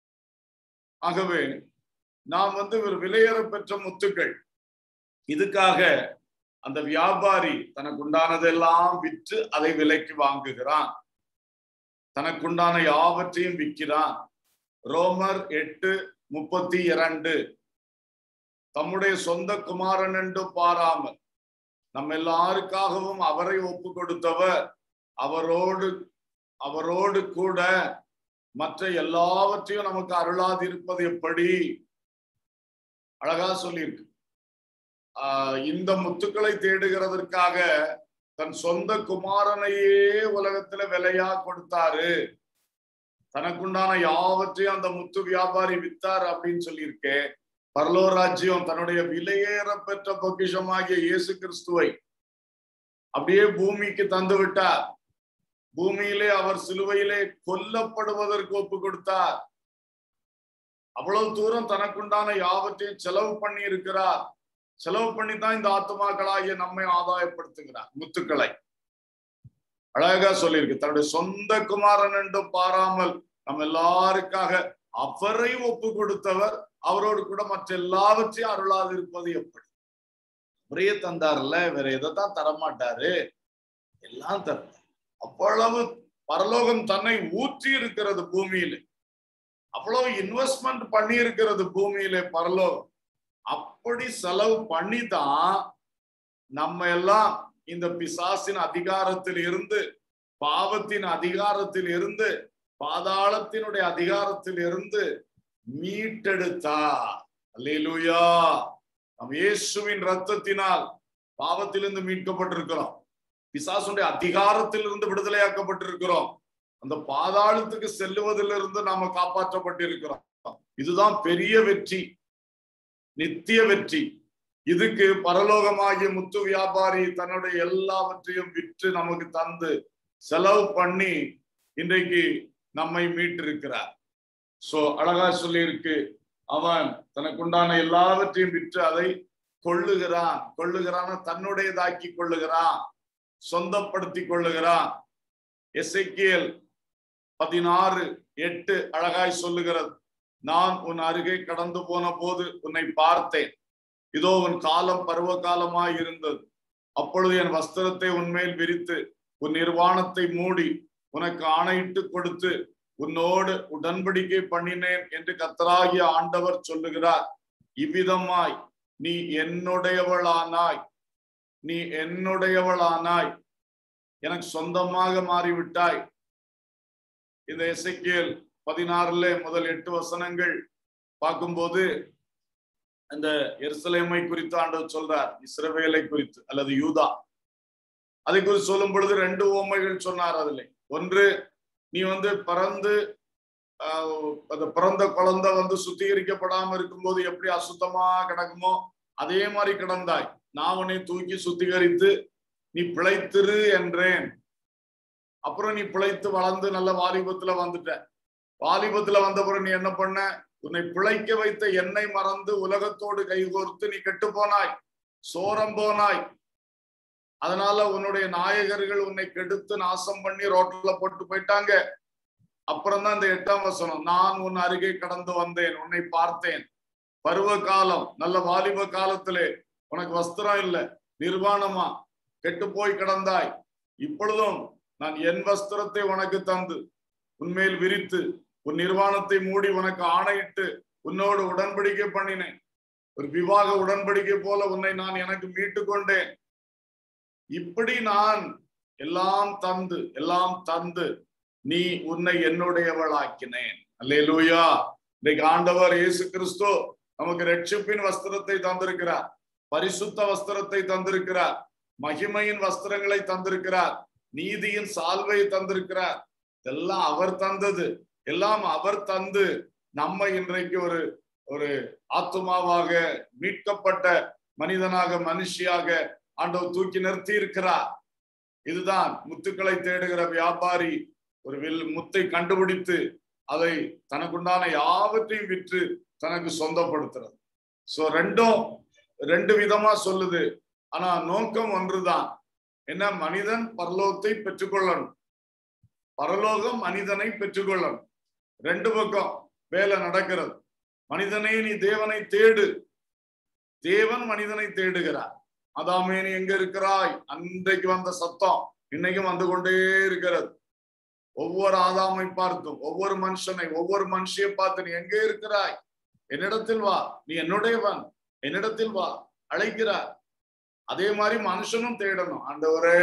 ஆகவே நாம் வந்து ஒரு விலையேற பெற்ற முத்துக்கள் இதுக்காக அந்த வியாபாரி தனக்கு உண்டானதெல்லாம் விற்று அதை விலைக்கு வாங்குகிறான் தனக்குண்டான யாவற்றையும் விற்கிறான் ரோமர் எட்டு முப்பத்தி இரண்டு தம்முடைய சொந்த குமாரன் என்று பாராமல் நம்ம எல்லாருக்காகவும் அவரை ஒப்பு கொடுத்தவர் அவரோடு அவரோடு கூட மற்ற எல்லாவற்றையும் நமக்கு அருளாதிருப்பது எப்படி அழகா சொல்லியிருக்கு ஆஹ் இந்த முத்துக்களை தேடுகிறதற்காக தன் சொந்த குமாரனையே உலகத்துல விலையா கொடுத்தாரு தனக்குண்டான யாவற்றையும் அந்த முத்து வியாபாரி வித்தார் அப்படின்னு சொல்லியிருக்கேன் பரலோ ராஜ்யம் தன்னுடைய விலையேற பெற்ற பொக்கிஷமாகிய இயேசு கிறிஸ்துவை அப்படியே பூமிக்கு தந்து விட்டார் பூமியிலே அவர் சிலுவையிலே கொல்லப்படுவதற்கு ஒப்பு கொடுத்தார் அவ்வளவு தூரம் தனக்குண்டான யாவற்றையும் செலவு பண்ணி இருக்கிறார் செலவு பண்ணி தான் இந்த ஆத்மாக்களாகிய நம்மை ஆதாயப்படுத்துகிறார் முத்துக்களை அழகா சொல்லியிருக்கு தன்னுடைய சொந்த குமாரன் என்று பாராமல் நம்ம எல்லாருக்காக அவரை ஒப்பு கொடுத்தவர் அவரோடு கூட மற்ற எல்லாவற்றையும் அருளாது இருப்பது எப்படி அவரையே தந்தார்ல வேற எதைத்தான் தரமாட்டாரு எல்லாம் தர அவ்வளவு பரலோகம் தன்னை ஊற்றி இருக்கிறது பூமியில அவ்வளவு இன்வெஸ்ட்மெண்ட் பண்ணி இருக்கிறது பூமியில பரலோகம் அப்படி செலவு பண்ணி தான் நம்ம எல்லாம் இந்த பிசாசின் அதிகாரத்தில் இருந்து பாவத்தின் அதிகாரத்தில் இருந்து பாதாளத்தினுடைய அதிகாரத்தில் இருந்து மீட்டெடுத்தா அல்லேலூயா நம் இயேசுவின் ரத்தத்தினால் பாவத்திலிருந்து மீட்கப்பட்டிருக்கிறோம் பிசாசுடைய அதிகாரத்திலிருந்து விடுதலையாக்கப்பட்டிருக்கிறோம் அந்த பாதாளத்துக்கு செல்லுவதிலிருந்து நாம காப்பாற்றப்பட்டிருக்கிறோம் இதுதான் பெரிய வெற்றி நித்திய வெற்றி இதுக்கு பரலோகமாகிய முத்து வியாபாரி தன்னுடைய எல்லாவற்றையும் விற்று நமக்கு தந்து செலவு பண்ணி இன்றைக்கு நம்மை மீட்டிருக்கிறார் சோ அழகா சொல்லி இருக்கு அவன் தனக்குண்டான எல்லாவற்றையும் விற்று அதை கொள்ளுகிறான் கொள்ளுகிறான் தன்னுடையதாக்கி கொள்ளுகிறான் சொந்தப்படுத்தி கொள்ளுகிறான் எஸ்ஐக்கியல் பதினாறு எட்டு அழகாய் சொல்லுகிறது நான் உன் அருகே கடந்து போன போது உன்னை பார்த்தேன் இதோ உன் காலம் பருவ காலமாய் இருந்தது அப்பொழுது என் வஸ்திரத்தை உன்மேல் விரித்து உன் நிர்வாணத்தை மூடி உனக்கு ஆணையிட்டு கொடுத்து உன்னோடு உடன்படிக்கை பண்ணினேன் என்று கத்தராகிய ஆண்டவர் சொல்லுகிறார் இவ்விதமாய் நீ என்னுடையவளானாய் நீ என்னுடையவளானாய் எனக்கு சொந்தமாக மாறிவிட்டாய் இந்த எசைக்கியல் பதினாறுல முதல் எட்டு வசனங்கள் பார்க்கும்போது அந்த எருசலேமை குறித்து ஆண்டவர் சொல்றார் இஸ்ரவேலை குறித்து அல்லது யூதா அதை குறித்து சொல்லும் பொழுது ரெண்டு ஓமைகள் சொன்னார் அதுல ஒன்று நீ வந்து பிறந்து அந்த பிறந்த குழந்தை வந்து சுத்திகரிக்கப்படாம இருக்கும்போது எப்படி அசுத்தமா கிடக்குமோ அதே மாதிரி கிடந்தாய் நான் உன்னை தூக்கி சுத்திகரித்து நீ பிழைத்திரு என்றேன் அப்புறம் நீ பிழைத்து வளர்ந்து நல்ல வாலிபத்துல வந்துட்ட வாலிபத்துல வந்த பிறகு நீ என்ன பண்ண உன்னை பிழைக்க வைத்த எண்ணெய் மறந்து உலகத்தோடு கைகோர்த்து நீ கெட்டு போனாய் சோரம் போனாய் அதனால உன்னுடைய நாயகர்கள் உன்னை கெடுத்து நாசம் பண்ணி ரோட்ல போட்டு போயிட்டாங்க அப்புறம் தான் இந்த எட்டாம் வசனம் நான் உன் அருகே கடந்து வந்தேன் உன்னை பார்த்தேன் பருவ காலம் நல்ல வாலிப காலத்திலே உனக்கு வஸ்திரம் இல்லை நிர்வாணமா கெட்டு போய் கிடந்தாய் இப்பொழுதும் நான் என் வஸ்திரத்தை உனக்கு தந்து உன்மேல் விரித்து உன் நிர்வாணத்தை மூடி உனக்கு ஆணையிட்டு உன்னோடு உடன்படிக்கை பண்ணினேன் ஒரு விவாக உடன்படிக்கை போல உன்னை நான் எனக்கு மீட்டு கொண்டேன் இப்படி நான் எல்லாம் தந்து எல்லாம் தந்து நீ உன்னை என்னுடையவளாக்கினேன் அல்லே லூயா இன்னைக்கு ஆண்டவர் இயேசு கிறிஸ்து நமக்கு ரட்சிப்பின் வஸ்திரத்தை தந்திருக்கிறார் பரிசுத்த வஸ்திரத்தை தந்திருக்கிறார் மகிமையின் வஸ்திரங்களை தந்திருக்கிறார் நீதியின் சால்வை தந்திருக்கிறார் இதெல்லாம் அவர் தந்தது எல்லாம் அவர் தந்து நம்ம இன்றைக்கு ஒரு ஒரு ஆத்துமாவாக மீட்கப்பட்ட மனிதனாக மனுஷியாக ஆண்டவர் தூக்கி நிறுத்தி இருக்கிறார் இதுதான் முத்துக்களை தேடுகிற வியாபாரி ஒரு வில் முத்தை கண்டுபிடித்து அதை தனக்குண்டான யாவற்றையும் விற்று தனக்கு சொந்தப்படுத்துறது சோ ரெண்டும் ரெண்டு விதமா சொல்லுது ஆனா நோக்கம் ஒன்றுதான் என்ன மனிதன் பரலோகத்தை பெற்றுக்கொள்ளணும் பரலோகம் மனிதனை பெற்றுக்கொள்ளணும் ரெண்டு பக்கம் வேலை நடக்கிறது மனிதனே நீ தேவனை தேடு தேவன் மனிதனை தேடுகிறார் அதாமே நீ எங்க இருக்கிறாய் அன்றைக்கு வந்த சத்தம் இன்னைக்கும் வந்து கொண்டே இருக்கிறது ஒவ்வொரு ஆதாமை பார்த்தும் ஒவ்வொரு மனுஷனை ஒவ்வொரு மனுஷியை பார்த்து நீ எங்கே இருக்கிறாய் என்னிடத்தில் வா நீ என்னுடையவன் என்னிடத்தில் வா அழைக்கிறார் அதே மாதிரி மனுஷனும் தேடணும் ஆண்டவரே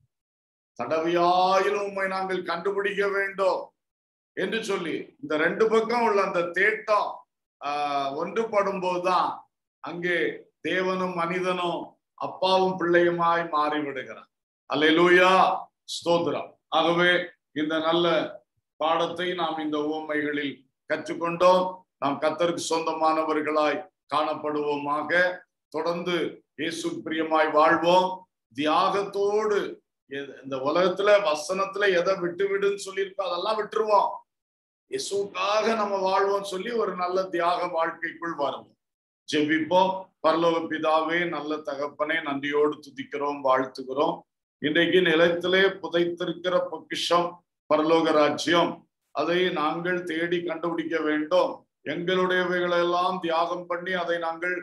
தடவியாயிலும் உண்மை நாங்கள் கண்டுபிடிக்க வேண்டும் என்று சொல்லி இந்த ரெண்டு பக்கம் உள்ள அந்த தேட்டம் ஆஹ் ஒன்றுபடும் போதுதான் அங்கே தேவனும் மனிதனும் அப்பாவும் பிள்ளையுமாய் மாறிவிடுகிறான் அல்லேலூயா ஸ்தோத்திரம் ஆகவே இந்த நல்ல பாடத்தை நாம் இந்த உவமைகளில் கற்றுக்கொண்டோம் நாம் கத்தருக்கு சொந்தமானவர்களாய் காணப்படுவோமாக தொடர்ந்து இயேசு பிரியமாய் வாழ்வோம் தியாகத்தோடு இந்த உலகத்துல வசனத்துல எதை விட்டு விடுன்னு சொல்லியிருக்கோ அதெல்லாம் விட்டுருவோம் இயேசுக்காக நம்ம வாழ்வோம் சொல்லி ஒரு நல்ல தியாக வாழ்க்கைக்குள் வருவோம் ஜெபிப்போம் பரலோக பிதாவே நல்ல தகப்பனே நன்றியோடு துதிக்கிறோம் வாழ்த்துகிறோம் இன்றைக்கு நிலத்திலே புதைத்திருக்கிற பொக்கிஷம் பரலோக ராஜ்யம் அதை நாங்கள் தேடி கண்டுபிடிக்க வேண்டும் எங்களுடையவைகளெல்லாம் தியாகம் பண்ணி அதை நாங்கள்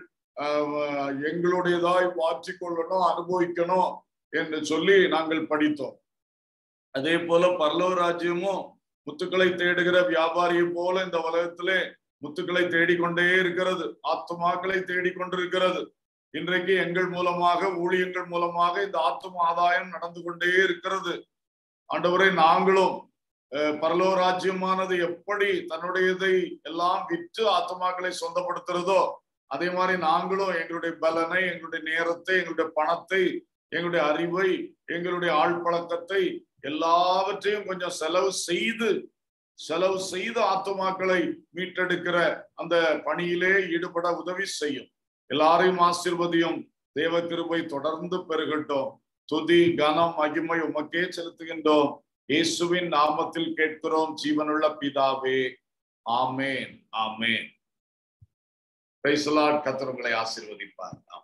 எங்களுடையதாய் மாற்றிக்கொள்ளணும் அனுபவிக்கணும் என்று சொல்லி நாங்கள் படித்தோம் அதே போல பரலோக ராஜ்யமும் முத்துக்களை தேடுகிற வியாபாரியை போல இந்த உலகத்திலே முத்துக்களை தேடிக்கொண்டே இருக்கிறது ஆத்துமாக்களை தேடிக்கொண்டிருக்கிறது இன்றைக்கு எங்கள் மூலமாக ஊழியங்கள் மூலமாக இந்த ஆத்தும ஆதாயம் நடந்து கொண்டே இருக்கிறது ஆண்டவரை நாங்களும் பரலோ ராஜ்யமானது எப்படி தன்னுடையதை எல்லாம் விற்று ஆத்மாக்களை சொந்தப்படுத்துறதோ அதே மாதிரி நாங்களும் எங்களுடைய பலனை எங்களுடைய நேரத்தை எங்களுடைய பணத்தை எங்களுடைய அறிவை எங்களுடைய ஆள் பழக்கத்தை எல்லாவற்றையும் கொஞ்சம் செலவு செய்து செலவு செய்து ஆத்துமாக்களை மீட்டெடுக்கிற அந்த பணியிலே ஈடுபட உதவி செய்யும் எல்லாரையும் ஆசிர்வதியும் தேவ கிருபை தொடர்ந்து பெருகட்டும் துதி கனம் மகிமை உமக்கே செலுத்துகின்றோம் இயேசுவின் நாமத்தில் கேட்கிறோம் ஜீவனுள்ள பிதாவே ஆமேன் ஆமேன் கத்தர் உங்களை ஆசிர்வதிப்பார்